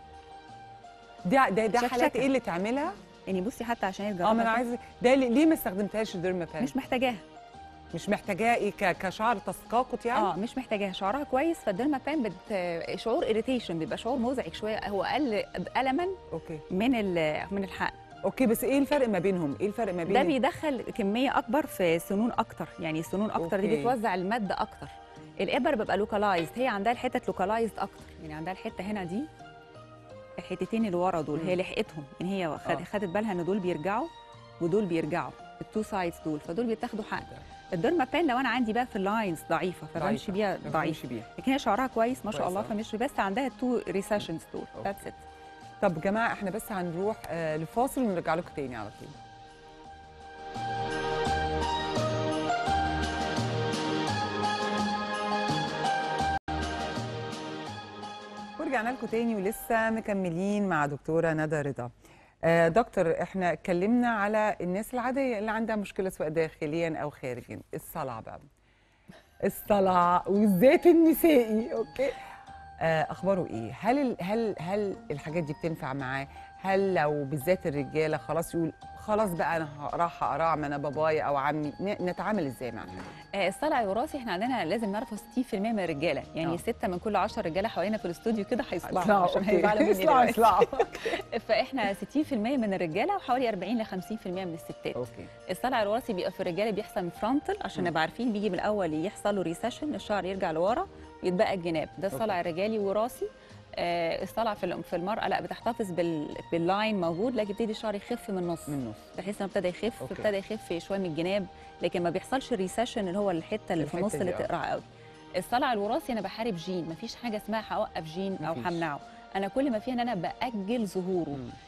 [SPEAKER 1] ده ده ده
[SPEAKER 7] شكشكة.
[SPEAKER 1] حالات ايه اللي تعملها
[SPEAKER 7] يعني بصي حتى عشان
[SPEAKER 1] اه
[SPEAKER 7] يتجربها
[SPEAKER 1] ما انا
[SPEAKER 7] كده،
[SPEAKER 1] عايزه ده ليه ليه ما استخدمتهاش الديرما بان
[SPEAKER 7] مش محتاجاها
[SPEAKER 1] مش محتاجاه ايه ك- كشعر تساقط يعني
[SPEAKER 7] اه مش محتاجاها شعرها كويس فالديرما بان بت... شعور اريتيشن بيبقى شعور مزعج شويه هو اقل الما
[SPEAKER 1] اوكي
[SPEAKER 7] من ال... من الحقن
[SPEAKER 1] اوكي بس ايه الفرق ما بينهم ايه الفرق ما بين
[SPEAKER 7] ده بيدخل كميه اكبر في سنون اكتر يعني سنون اكتر دي
[SPEAKER 1] أوكي.
[SPEAKER 7] بتوزع الماده اكتر الابر بيبقى لوكالايزد هي عندها الحتت لوكالايزد اكتر يعني عندها الحته هنا دي الحتتين اللي ورا دول هي لحقتهم ان هي
[SPEAKER 1] آه.
[SPEAKER 7] خد- خدت بالها ان دول بيرجعوا ودول بيرجعوا التو سايدز دول فدول بيتاخدوا حقن الديرما بان لو انا عندي بقى في اللاينز ضعيفه فبمشي
[SPEAKER 1] ضعيفة.
[SPEAKER 7] بيها
[SPEAKER 1] ما
[SPEAKER 7] ضعيف
[SPEAKER 1] بتمشي بيها
[SPEAKER 7] لكن هي شعرها كويس ما شاء
[SPEAKER 1] كويس
[SPEAKER 7] الله
[SPEAKER 1] أوي.
[SPEAKER 7] فمش بس عندها التو ريسيشنز دول
[SPEAKER 1] أوكي.
[SPEAKER 7] ذاتس ات
[SPEAKER 1] طب جماعه احنا بس هنروح آه لفاصل ونرجع لكم تاني على طول ورجعنا لكم تاني ولسه مكملين مع دكتوره ندى رضا آه دكتور احنا اتكلمنا على الناس العاديه اللي عندها مشكله سواء داخليا او خارجيا الصلع بقى الصلع والذات النسائي اوكي آه اخباره ايه هل ال- هل هل الحاجات دي بتنفع معاه هل لو بالذات الرجاله خلاص يقول خلاص بقى انا راح اقرع ما انا بابايا او عمي ن- نتعامل ازاي مع الحاجة؟
[SPEAKER 7] آه، الصلع الوراثي احنا عندنا لازم نعرفه 60% من الرجاله يعني
[SPEAKER 1] آه.
[SPEAKER 7] ستة من كل 10 رجاله حوالينا في الاستوديو كده هيصلعوا
[SPEAKER 1] اطلعوا
[SPEAKER 7] عشان
[SPEAKER 1] اوكي
[SPEAKER 7] هيزعلوا مني
[SPEAKER 1] اطلعوا
[SPEAKER 7] دلوقتي.
[SPEAKER 1] اطلعوا
[SPEAKER 7] فاحنا 60% من الرجاله وحوالي 40 ل 50% من الستات
[SPEAKER 1] اوكي
[SPEAKER 7] الصلع الوراثي بيبقى في الرجاله بيحصل من فرونتال عشان
[SPEAKER 1] مم.
[SPEAKER 7] نبقى عارفين بيجي من الاول يحصل له ريسيشن الشعر يرجع لورا يتبقى الجناب ده الصلع الرجالي وراثي آه الصلع في الم- في المراه لا بتحتفظ بال... باللاين موجود لكن يبتدي الشعر يخف من النص
[SPEAKER 1] من النص
[SPEAKER 7] بحيث انه ابتدى يخف
[SPEAKER 1] أوكي.
[SPEAKER 7] ابتدى يخف شويه من الجناب لكن ما بيحصلش الريسيشن اللي هو الحته اللي في
[SPEAKER 1] الحتة
[SPEAKER 7] النص
[SPEAKER 1] دي،
[SPEAKER 7] اللي
[SPEAKER 1] آه.
[SPEAKER 7] تقرع قوي الصلع الوراثي انا بحارب جين مفيش حاجه اسمها هوقف جين او
[SPEAKER 1] مفيش.
[SPEAKER 7] همنعه انا كل ما فيها ان انا باجل ظهوره
[SPEAKER 1] مم.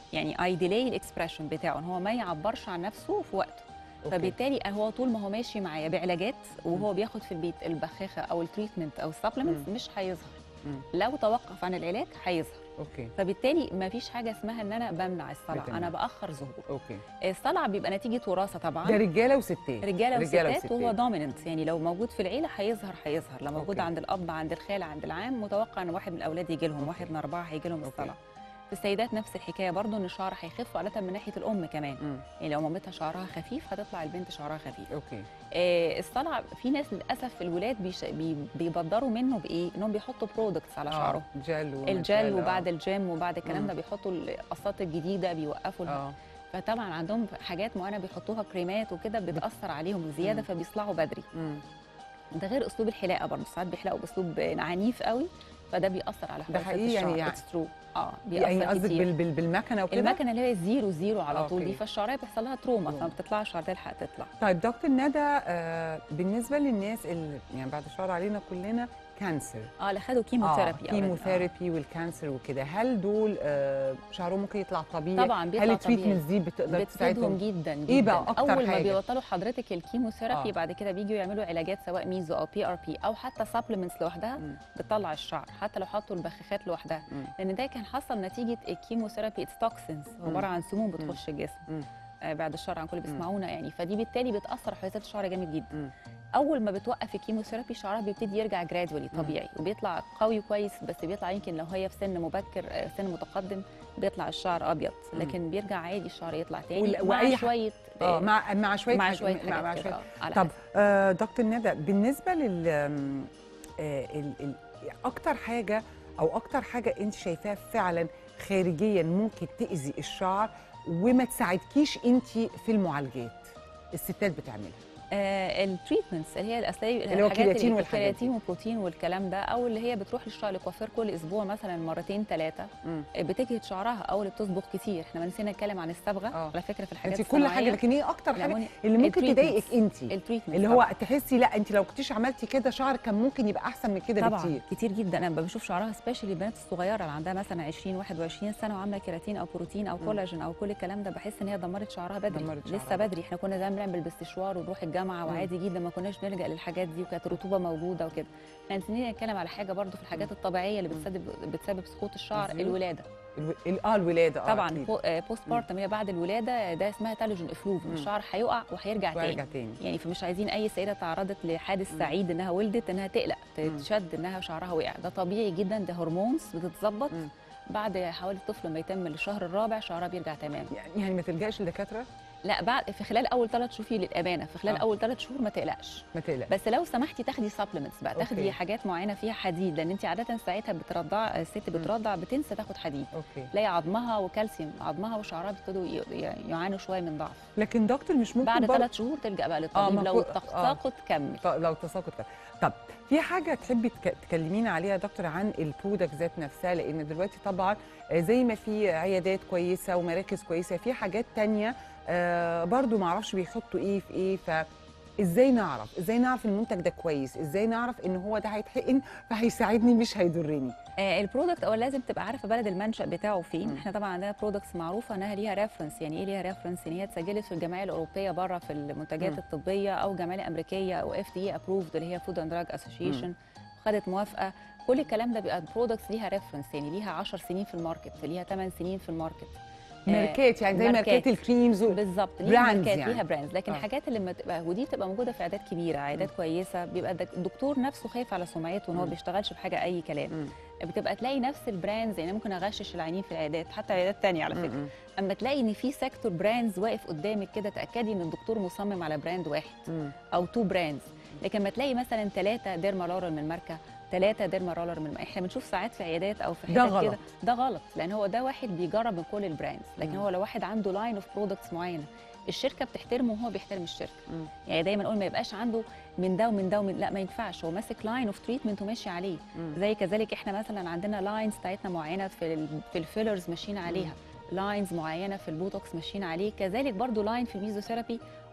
[SPEAKER 7] يعني اي ديلي الاكسبريشن بتاعه ان هو ما يعبرش عن نفسه في وقته
[SPEAKER 1] أوكي.
[SPEAKER 7] فبالتالي هو طول ما هو ماشي معايا بعلاجات وهو بياخد في البيت البخاخه او التريتمنت او السبلمنتس مش هيظهر
[SPEAKER 1] مم.
[SPEAKER 7] لو توقف عن العلاج هيظهر
[SPEAKER 1] اوكي
[SPEAKER 7] فبالتالي ما فيش حاجه اسمها ان انا بمنع الصلع
[SPEAKER 1] بتمنع.
[SPEAKER 7] انا باخر ظهور
[SPEAKER 1] اوكي
[SPEAKER 7] الصلع بيبقى نتيجه وراثه
[SPEAKER 1] ده
[SPEAKER 7] طبعا
[SPEAKER 1] رجاله وستات
[SPEAKER 7] رجاله وستات
[SPEAKER 1] وستات.
[SPEAKER 7] وهو دوميننت يعني لو موجود في العيله هيظهر هيظهر لو موجود
[SPEAKER 1] أوكي.
[SPEAKER 7] عند الاب عند الخال عند العام متوقع ان واحد من الاولاد يجي لهم واحد من اربعه هيجي لهم
[SPEAKER 1] أوكي.
[SPEAKER 7] الصلع في السيدات نفس الحكايه برضو ان الشعر هيخف عاده من ناحيه الام كمان
[SPEAKER 1] مم.
[SPEAKER 7] يعني لو مامتها شعرها خفيف هتطلع البنت شعرها خفيف
[SPEAKER 1] اوكي
[SPEAKER 7] آه الصلع في ناس للاسف في الولاد بيش بي بيبدروا منه بايه انهم بيحطوا برودكتس على شعرهم
[SPEAKER 1] آه. جل ومسال،
[SPEAKER 7] الجل
[SPEAKER 1] آه.
[SPEAKER 7] وبعد الجيم وبعد الكلام
[SPEAKER 1] مم.
[SPEAKER 7] ده بيحطوا القصات الجديده بيوقفوا الم-
[SPEAKER 1] اه
[SPEAKER 7] فطبعا عندهم حاجات معينه بيحطوها كريمات وكده بتاثر عليهم زياده
[SPEAKER 1] مم.
[SPEAKER 7] فبيصلعوا بدري
[SPEAKER 1] مم.
[SPEAKER 7] ده غير اسلوب الحلاقه برضه ساعات بيحلقوا باسلوب عنيف قوي فده بيأثر على
[SPEAKER 1] ده
[SPEAKER 7] حركات
[SPEAKER 1] حقيقي يعني
[SPEAKER 7] الشعر
[SPEAKER 1] يعني-
[SPEAKER 7] It's true. اه بيأثر
[SPEAKER 1] يعني قصدك
[SPEAKER 7] كتير
[SPEAKER 1] بال بال بالمكنه وكده
[SPEAKER 7] المكنه اللي هي زيرو زيرو على طول
[SPEAKER 1] أوكي.
[SPEAKER 7] دي فالشعريه بيحصل لها تروما
[SPEAKER 1] تروما.
[SPEAKER 7] فما بتطلعش شعر تلحق تطلع
[SPEAKER 1] طيب دكتور ندى آه بالنسبه للناس اللي يعني بعد الشر علينا كلنا كانسر
[SPEAKER 7] اه اللي خدوا كيموثيرابي
[SPEAKER 1] آه كيموثيرابي والكانسر وكده هل دول آه شعرهم ممكن يطلع طبيعي
[SPEAKER 7] طبعا
[SPEAKER 1] هل
[SPEAKER 7] بيطلع
[SPEAKER 1] التريتمنتس
[SPEAKER 7] طبيعي
[SPEAKER 1] دي بتقدر
[SPEAKER 7] بتفيدهم
[SPEAKER 1] تساعدهم
[SPEAKER 7] جدا جدا
[SPEAKER 1] إيه بقى أكتر
[SPEAKER 7] اول ما
[SPEAKER 1] حاجة؟
[SPEAKER 7] بيبطلوا حضرتك الكيموثيرابي
[SPEAKER 1] آه.
[SPEAKER 7] بعد كده بيجوا يعملوا علاجات سواء ميزو او بي ار بي او حتى سبلمنتس لوحدها
[SPEAKER 1] مم.
[SPEAKER 7] بتطلع الشعر حتى لو حطوا البخاخات لوحدها
[SPEAKER 1] مم.
[SPEAKER 7] لان ده كان حصل نتيجه الكيموثيرابي اتس توكسينز عباره عن سموم بتخش الجسم
[SPEAKER 1] مم.
[SPEAKER 7] آه بعد الشر عن كل اللي بيسمعونا يعني فدي بالتالي بتاثر على حساسيه الشعر جامد جدا
[SPEAKER 1] مم.
[SPEAKER 7] اول ما بتوقف الكيموثيرابي شعرها بيبتدي يرجع جرادولي طبيعي وبيطلع قوي كويس بس بيطلع يمكن لو هي في سن مبكر آه، سن متقدم بيطلع الشعر ابيض لكن بيرجع عادي الشعر يطلع تاني
[SPEAKER 1] وال-
[SPEAKER 7] مع
[SPEAKER 1] وأي ح-
[SPEAKER 7] شويه
[SPEAKER 1] اه مع مع شويه
[SPEAKER 7] مع
[SPEAKER 1] حاجة-
[SPEAKER 7] شويه
[SPEAKER 1] مع, مع
[SPEAKER 7] حاجات
[SPEAKER 1] شويه
[SPEAKER 7] كده، آه، على
[SPEAKER 1] طب
[SPEAKER 7] حسب.
[SPEAKER 1] آه دكتور ندى بالنسبه لل آم، آه ال ال اكتر حاجه او اكتر حاجه انت شايفاها فعلا خارجيا ممكن تاذي الشعر وما تساعدكيش انت في المعالجات الستات بتعملها
[SPEAKER 7] آه التريتمنتس اللي هي الاساليب
[SPEAKER 1] اللي هو
[SPEAKER 7] الحاجات
[SPEAKER 1] كرياتين والحاجات دي.
[SPEAKER 7] الكرياتين وبروتين والكلام ده او اللي هي بتروح للشعر الكوافير كل اسبوع مثلا مرتين ثلاثه
[SPEAKER 1] مم.
[SPEAKER 7] بتجهد شعرها او اللي بتصبغ كتير احنا ما نسينا نتكلم عن الصبغه
[SPEAKER 1] آه.
[SPEAKER 7] على فكره في الحاجات
[SPEAKER 1] انت كل حاجه
[SPEAKER 7] الصناعية.
[SPEAKER 1] لكن ايه اكتر حاجه
[SPEAKER 7] الأمونيا-
[SPEAKER 1] اللي ممكن
[SPEAKER 7] التريتمنتس.
[SPEAKER 1] تضايقك انت
[SPEAKER 7] التريتمنت
[SPEAKER 1] اللي هو تحسي لا انت لو كنتيش عملتي كده شعرك كان ممكن يبقى احسن من كده
[SPEAKER 7] طبعا
[SPEAKER 1] بكتير
[SPEAKER 7] كتير جدا انا بشوف شعرها سبيشالي البنات الصغيره اللي عندها مثلا 20 21 سنه وعامله كيراتين او بروتين او كولاجين او كل الكلام ده بحس ان هي دمرت شعرها بدري
[SPEAKER 1] دمرت شعرها
[SPEAKER 7] لسه بدري احنا كنا زمان بنعمل باستشوار ونروح الجامعه وعادي جدا ما كناش نلجا للحاجات دي وكانت الرطوبه موجوده وكده احنا نسينا نتكلم على حاجه برضو في الحاجات الطبيعيه اللي بتسبب بتسبب سقوط الشعر
[SPEAKER 1] الزيوت.
[SPEAKER 7] الولاده
[SPEAKER 1] الو... ال- اه الولاده اه
[SPEAKER 7] طبعا
[SPEAKER 1] أكيد.
[SPEAKER 7] بوست بارتم هي بعد الولاده ده اسمها تالوجين افلوفن الشعر هيقع وهيرجع
[SPEAKER 1] وهيرجع
[SPEAKER 7] تاني
[SPEAKER 1] تاني
[SPEAKER 7] يعني فمش عايزين اي سيده تعرضت لحادث سعيد انها ولدت انها تقلق
[SPEAKER 1] مم.
[SPEAKER 7] تتشد انها شعرها وقع ده طبيعي جدا ده هرمونز بتتظبط
[SPEAKER 1] مم.
[SPEAKER 7] بعد حوالي الطفل ما يتم الشهر الرابع شعرها بيرجع تمام
[SPEAKER 1] يعني يعني ما تلجاش لدكاتره
[SPEAKER 7] لا بعد في خلال اول ثلاث شهور للامانه في خلال
[SPEAKER 1] آه.
[SPEAKER 7] اول ثلاث شهور ما تقلقش
[SPEAKER 1] ما تقلقش
[SPEAKER 7] بس لو سمحتي تاخدي سبلمنتس بقى تاخدي
[SPEAKER 1] أوكي.
[SPEAKER 7] حاجات معينه فيها حديد لان انت عاده ساعتها بترضع الست بترضع بتنسى تاخد حديد
[SPEAKER 1] اوكي
[SPEAKER 7] تلاقي عظمها وكالسيوم عظمها وشعرها بيبتدوا ي- ي- يعانوا شويه من ضعف
[SPEAKER 1] لكن دكتور مش ممكن
[SPEAKER 7] بعد
[SPEAKER 1] برضه-
[SPEAKER 7] ثلاث شهور تلجا بقى للطبيب
[SPEAKER 1] ما
[SPEAKER 7] لو
[SPEAKER 1] كو-
[SPEAKER 7] التساقط كمل
[SPEAKER 1] ط- لو تساقط كده طب في حاجه تحبي تك- تكلمينا عليها يا دكتور عن البرودكت ذات نفسها لان دلوقتي طبعا آه، زي ما في عيادات كويسه ومراكز كويسه في حاجات تانية آه، برضو ما اعرفش بيحطوا ايه في ايه فازاي نعرف ازاي نعرف المنتج ده كويس ازاي نعرف ان هو ده هيتحقن فهيساعدني مش هيضرني
[SPEAKER 7] آه البرودكت اول لازم تبقى عارفه بلد المنشا بتاعه فين احنا طبعا عندنا برودكتس معروفه انها ليها ريفرنس يعني ايه ليها ريفرنس ان هي اتسجلت في الجمعيه الاوروبيه بره في المنتجات
[SPEAKER 1] مم.
[SPEAKER 7] الطبيه او الجمعيه الامريكيه او اف دي ابروفد اللي هي فود اند دراج اسوشيشن خدت موافقه كل الكلام ده بيبقى برودكتس ليها ريفرنس يعني ليها 10 سنين في الماركت ليها 8 سنين في الماركت آه،
[SPEAKER 1] ماركات يعني زي
[SPEAKER 7] ماركات.
[SPEAKER 1] ماركات الكريمز و...
[SPEAKER 7] بالظبط ليها
[SPEAKER 1] براندز
[SPEAKER 7] ماركات
[SPEAKER 1] يعني.
[SPEAKER 7] ليها براندز لكن
[SPEAKER 1] آه.
[SPEAKER 7] الحاجات اللي لما تبقى ودي تبقى موجوده في عيادات كبيره عيادات كويسه بيبقى الدك- الدكتور نفسه خايف على سمعته ان هو
[SPEAKER 1] مم.
[SPEAKER 7] بيشتغلش بحاجه اي كلام
[SPEAKER 1] مم.
[SPEAKER 7] بتبقى تلاقي نفس البراندز يعني ممكن اغشش العيانين في العيادات حتى عيادات تانية على فكره
[SPEAKER 1] مم.
[SPEAKER 7] اما تلاقي ان في سيكتور براندز واقف قدامك كده تاكدي ان الدكتور مصمم على براند واحد
[SPEAKER 1] مم.
[SPEAKER 7] او تو براندز لكن ما تلاقي مثلا ثلاثه ديرما رولر من ماركه ثلاثه ديرما رولر من احنا بنشوف ساعات في عيادات او في
[SPEAKER 1] ده
[SPEAKER 7] حتت
[SPEAKER 1] غلط.
[SPEAKER 7] كده ده غلط لان هو ده واحد بيجرب من كل البراندز لكن
[SPEAKER 1] مم.
[SPEAKER 7] هو لو واحد عنده لاين اوف برودكتس معينه الشركه بتحترمه وهو بيحترم الشركه
[SPEAKER 1] مم.
[SPEAKER 7] يعني دايما اقول ما يبقاش عنده من ده ومن ده ومن لا ما ينفعش هو ماسك لاين اوف تريتمنت وماشي عليه
[SPEAKER 1] مم.
[SPEAKER 7] زي كذلك احنا مثلا عندنا لاينز بتاعتنا معينه في ال في الفيلرز ماشيين عليها لاينز معينه في البوتوكس ماشيين عليه كذلك برضو لاين في الميزوثيرابي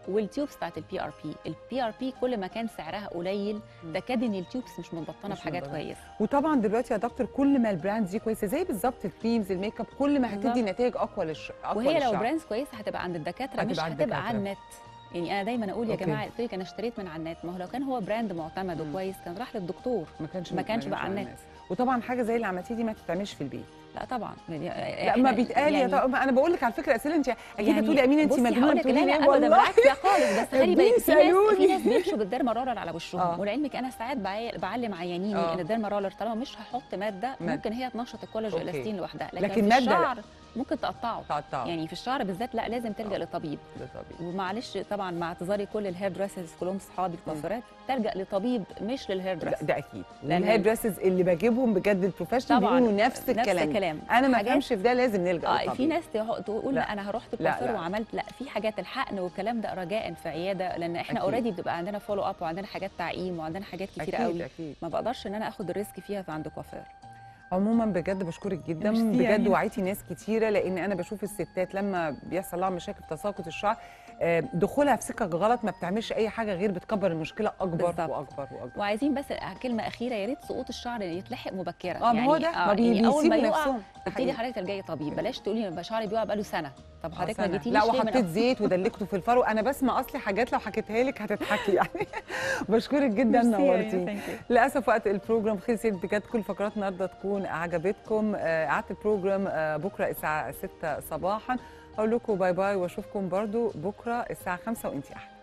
[SPEAKER 7] والتيوبس بتاعت البي ار بي البي ار بي كل ما كان سعرها قليل تكاد ان التيوبس مش متبطنه
[SPEAKER 1] مش
[SPEAKER 7] بحاجات
[SPEAKER 1] متبطنة.
[SPEAKER 7] كويسه
[SPEAKER 1] وطبعا دلوقتي يا دكتور كل ما البراندز دي كويسه زي بالظبط الكريمز الميك اب كل ما هتدي
[SPEAKER 7] بالظبط.
[SPEAKER 1] نتائج اقوى للش... اقوى
[SPEAKER 7] وهي لو
[SPEAKER 1] للشعر.
[SPEAKER 7] براندز كويسه هتبقى عند الدكاتره
[SPEAKER 1] هتبقى
[SPEAKER 7] مش
[SPEAKER 1] عند
[SPEAKER 7] هتبقى على
[SPEAKER 1] الدكاترة.
[SPEAKER 7] النت يعني انا دايما اقول يا
[SPEAKER 1] أوكي.
[SPEAKER 7] جماعه قلت لك انا اشتريت من على النت ما هو لو كان هو براند معتمد وكويس كان راح للدكتور
[SPEAKER 1] ما كانش
[SPEAKER 7] ما كانش بقى على
[SPEAKER 1] مع
[SPEAKER 7] النت.
[SPEAKER 1] الناس. وطبعا حاجه زي اللي عملتيه دي ما تتعملش في البيت
[SPEAKER 7] لا طبعا
[SPEAKER 1] لا ما بيتقال يا طبعا انا بقول لك على فكره اسئله انت اكيد
[SPEAKER 7] يعني
[SPEAKER 1] هتقولي امين انت
[SPEAKER 7] بصي
[SPEAKER 1] مجنونه
[SPEAKER 7] هقولك
[SPEAKER 1] بتقولي
[SPEAKER 7] لا
[SPEAKER 1] ليه
[SPEAKER 7] لا ابدا بالعكس لا خالص بس خلي بالك في ناس
[SPEAKER 1] بيسألوني.
[SPEAKER 7] في ناس بيمشوا بالديرما رولر على وشهم
[SPEAKER 1] آه.
[SPEAKER 7] ولعلمك انا ساعات بعي- بعلم عيانيني
[SPEAKER 1] آه.
[SPEAKER 7] ان الديرما رولر طالما مش هحط ماده
[SPEAKER 1] مادة.
[SPEAKER 7] ممكن هي تنشط الكولاج
[SPEAKER 1] أوكي.
[SPEAKER 7] والاستين لوحدها لكن,
[SPEAKER 1] لكن
[SPEAKER 7] في
[SPEAKER 1] مادة لا.
[SPEAKER 7] الشعر ممكن تقطعه
[SPEAKER 1] تقطعه
[SPEAKER 7] يعني في الشعر بالذات لا لازم تلجا
[SPEAKER 1] آه.
[SPEAKER 7] لطبيب
[SPEAKER 1] ده طبيعي
[SPEAKER 7] ومعلش طبعا مع اعتذاري كل الهير دريسرز كلهم صحابي الكوافيرات تلجا لطبيب مش للهير
[SPEAKER 1] ده,
[SPEAKER 7] دريسر
[SPEAKER 1] ده اكيد
[SPEAKER 7] لأن-
[SPEAKER 1] والهير دريسز اللي بجيبهم بجد البروفيشنال
[SPEAKER 7] طبعا
[SPEAKER 1] بيقولوا نفس الكلام
[SPEAKER 7] نفس الكلام
[SPEAKER 1] انا ما
[SPEAKER 7] حاجات-
[SPEAKER 1] افهمش في ده لازم نلجا
[SPEAKER 7] اه
[SPEAKER 1] للطبيب.
[SPEAKER 7] في ناس تهو- تقول
[SPEAKER 1] لا.
[SPEAKER 7] لا, انا رحت
[SPEAKER 1] لا،
[SPEAKER 7] الكوافير
[SPEAKER 1] لا.
[SPEAKER 7] وعملت لا في حاجات الحقن والكلام ده رجاء في عياده لان احنا
[SPEAKER 1] أكيد.
[SPEAKER 7] اوريدي بتبقى عندنا فولو اب وعندنا حاجات تعقيم وعندنا حاجات كتير
[SPEAKER 1] اكيد
[SPEAKER 7] قوي
[SPEAKER 1] اكيد
[SPEAKER 7] ما بقدرش ان انا اخد الريسك فيها في عند كوافير
[SPEAKER 1] عموما بجد بشكرك جدا
[SPEAKER 7] ميرسي
[SPEAKER 1] بجد
[SPEAKER 7] يعني.
[SPEAKER 1] وعيتي ناس كتيره لان انا بشوف الستات لما بيحصل لها مشاكل في تساقط الشعر آه، دخولها في سكك غلط ما بتعملش اي حاجه غير بتكبر المشكله اكبر
[SPEAKER 7] بالظبط.
[SPEAKER 1] واكبر واكبر
[SPEAKER 7] وعايزين بس كلمه اخيره يا ريت سقوط الشعر يتلحق مبكرا
[SPEAKER 1] اه ما هو ده ما بي-
[SPEAKER 7] يعني اول ما
[SPEAKER 1] بيسيبوا
[SPEAKER 7] يقع
[SPEAKER 1] نفسهم ده
[SPEAKER 7] ابتدي
[SPEAKER 1] حقيقي.
[SPEAKER 7] حضرتك تلجئي طبيب بلاش تقولي يبقى شعري بيقع بقاله سنه طب
[SPEAKER 1] آه،
[SPEAKER 7] حضرتك ما
[SPEAKER 1] سنة.
[SPEAKER 7] جيتيليش
[SPEAKER 1] لا
[SPEAKER 7] ليه من
[SPEAKER 1] وحطيت زيت ودلكته في الفرو انا بسمع اصلي حاجات لو حكيتها لك هتضحكي يعني بشكرك جدا
[SPEAKER 7] ميرسي يا
[SPEAKER 1] نورتي
[SPEAKER 7] رينا، thank you.
[SPEAKER 1] للاسف وقت البروجرام خلصت بجد كل فقرات النهارده تكون عجبتكم آه، قعدت البروجرام آه، بكره الساعه 6 صباحا اقول لكم باي باي واشوفكم برضو بكره الساعه 5 وانتي احلى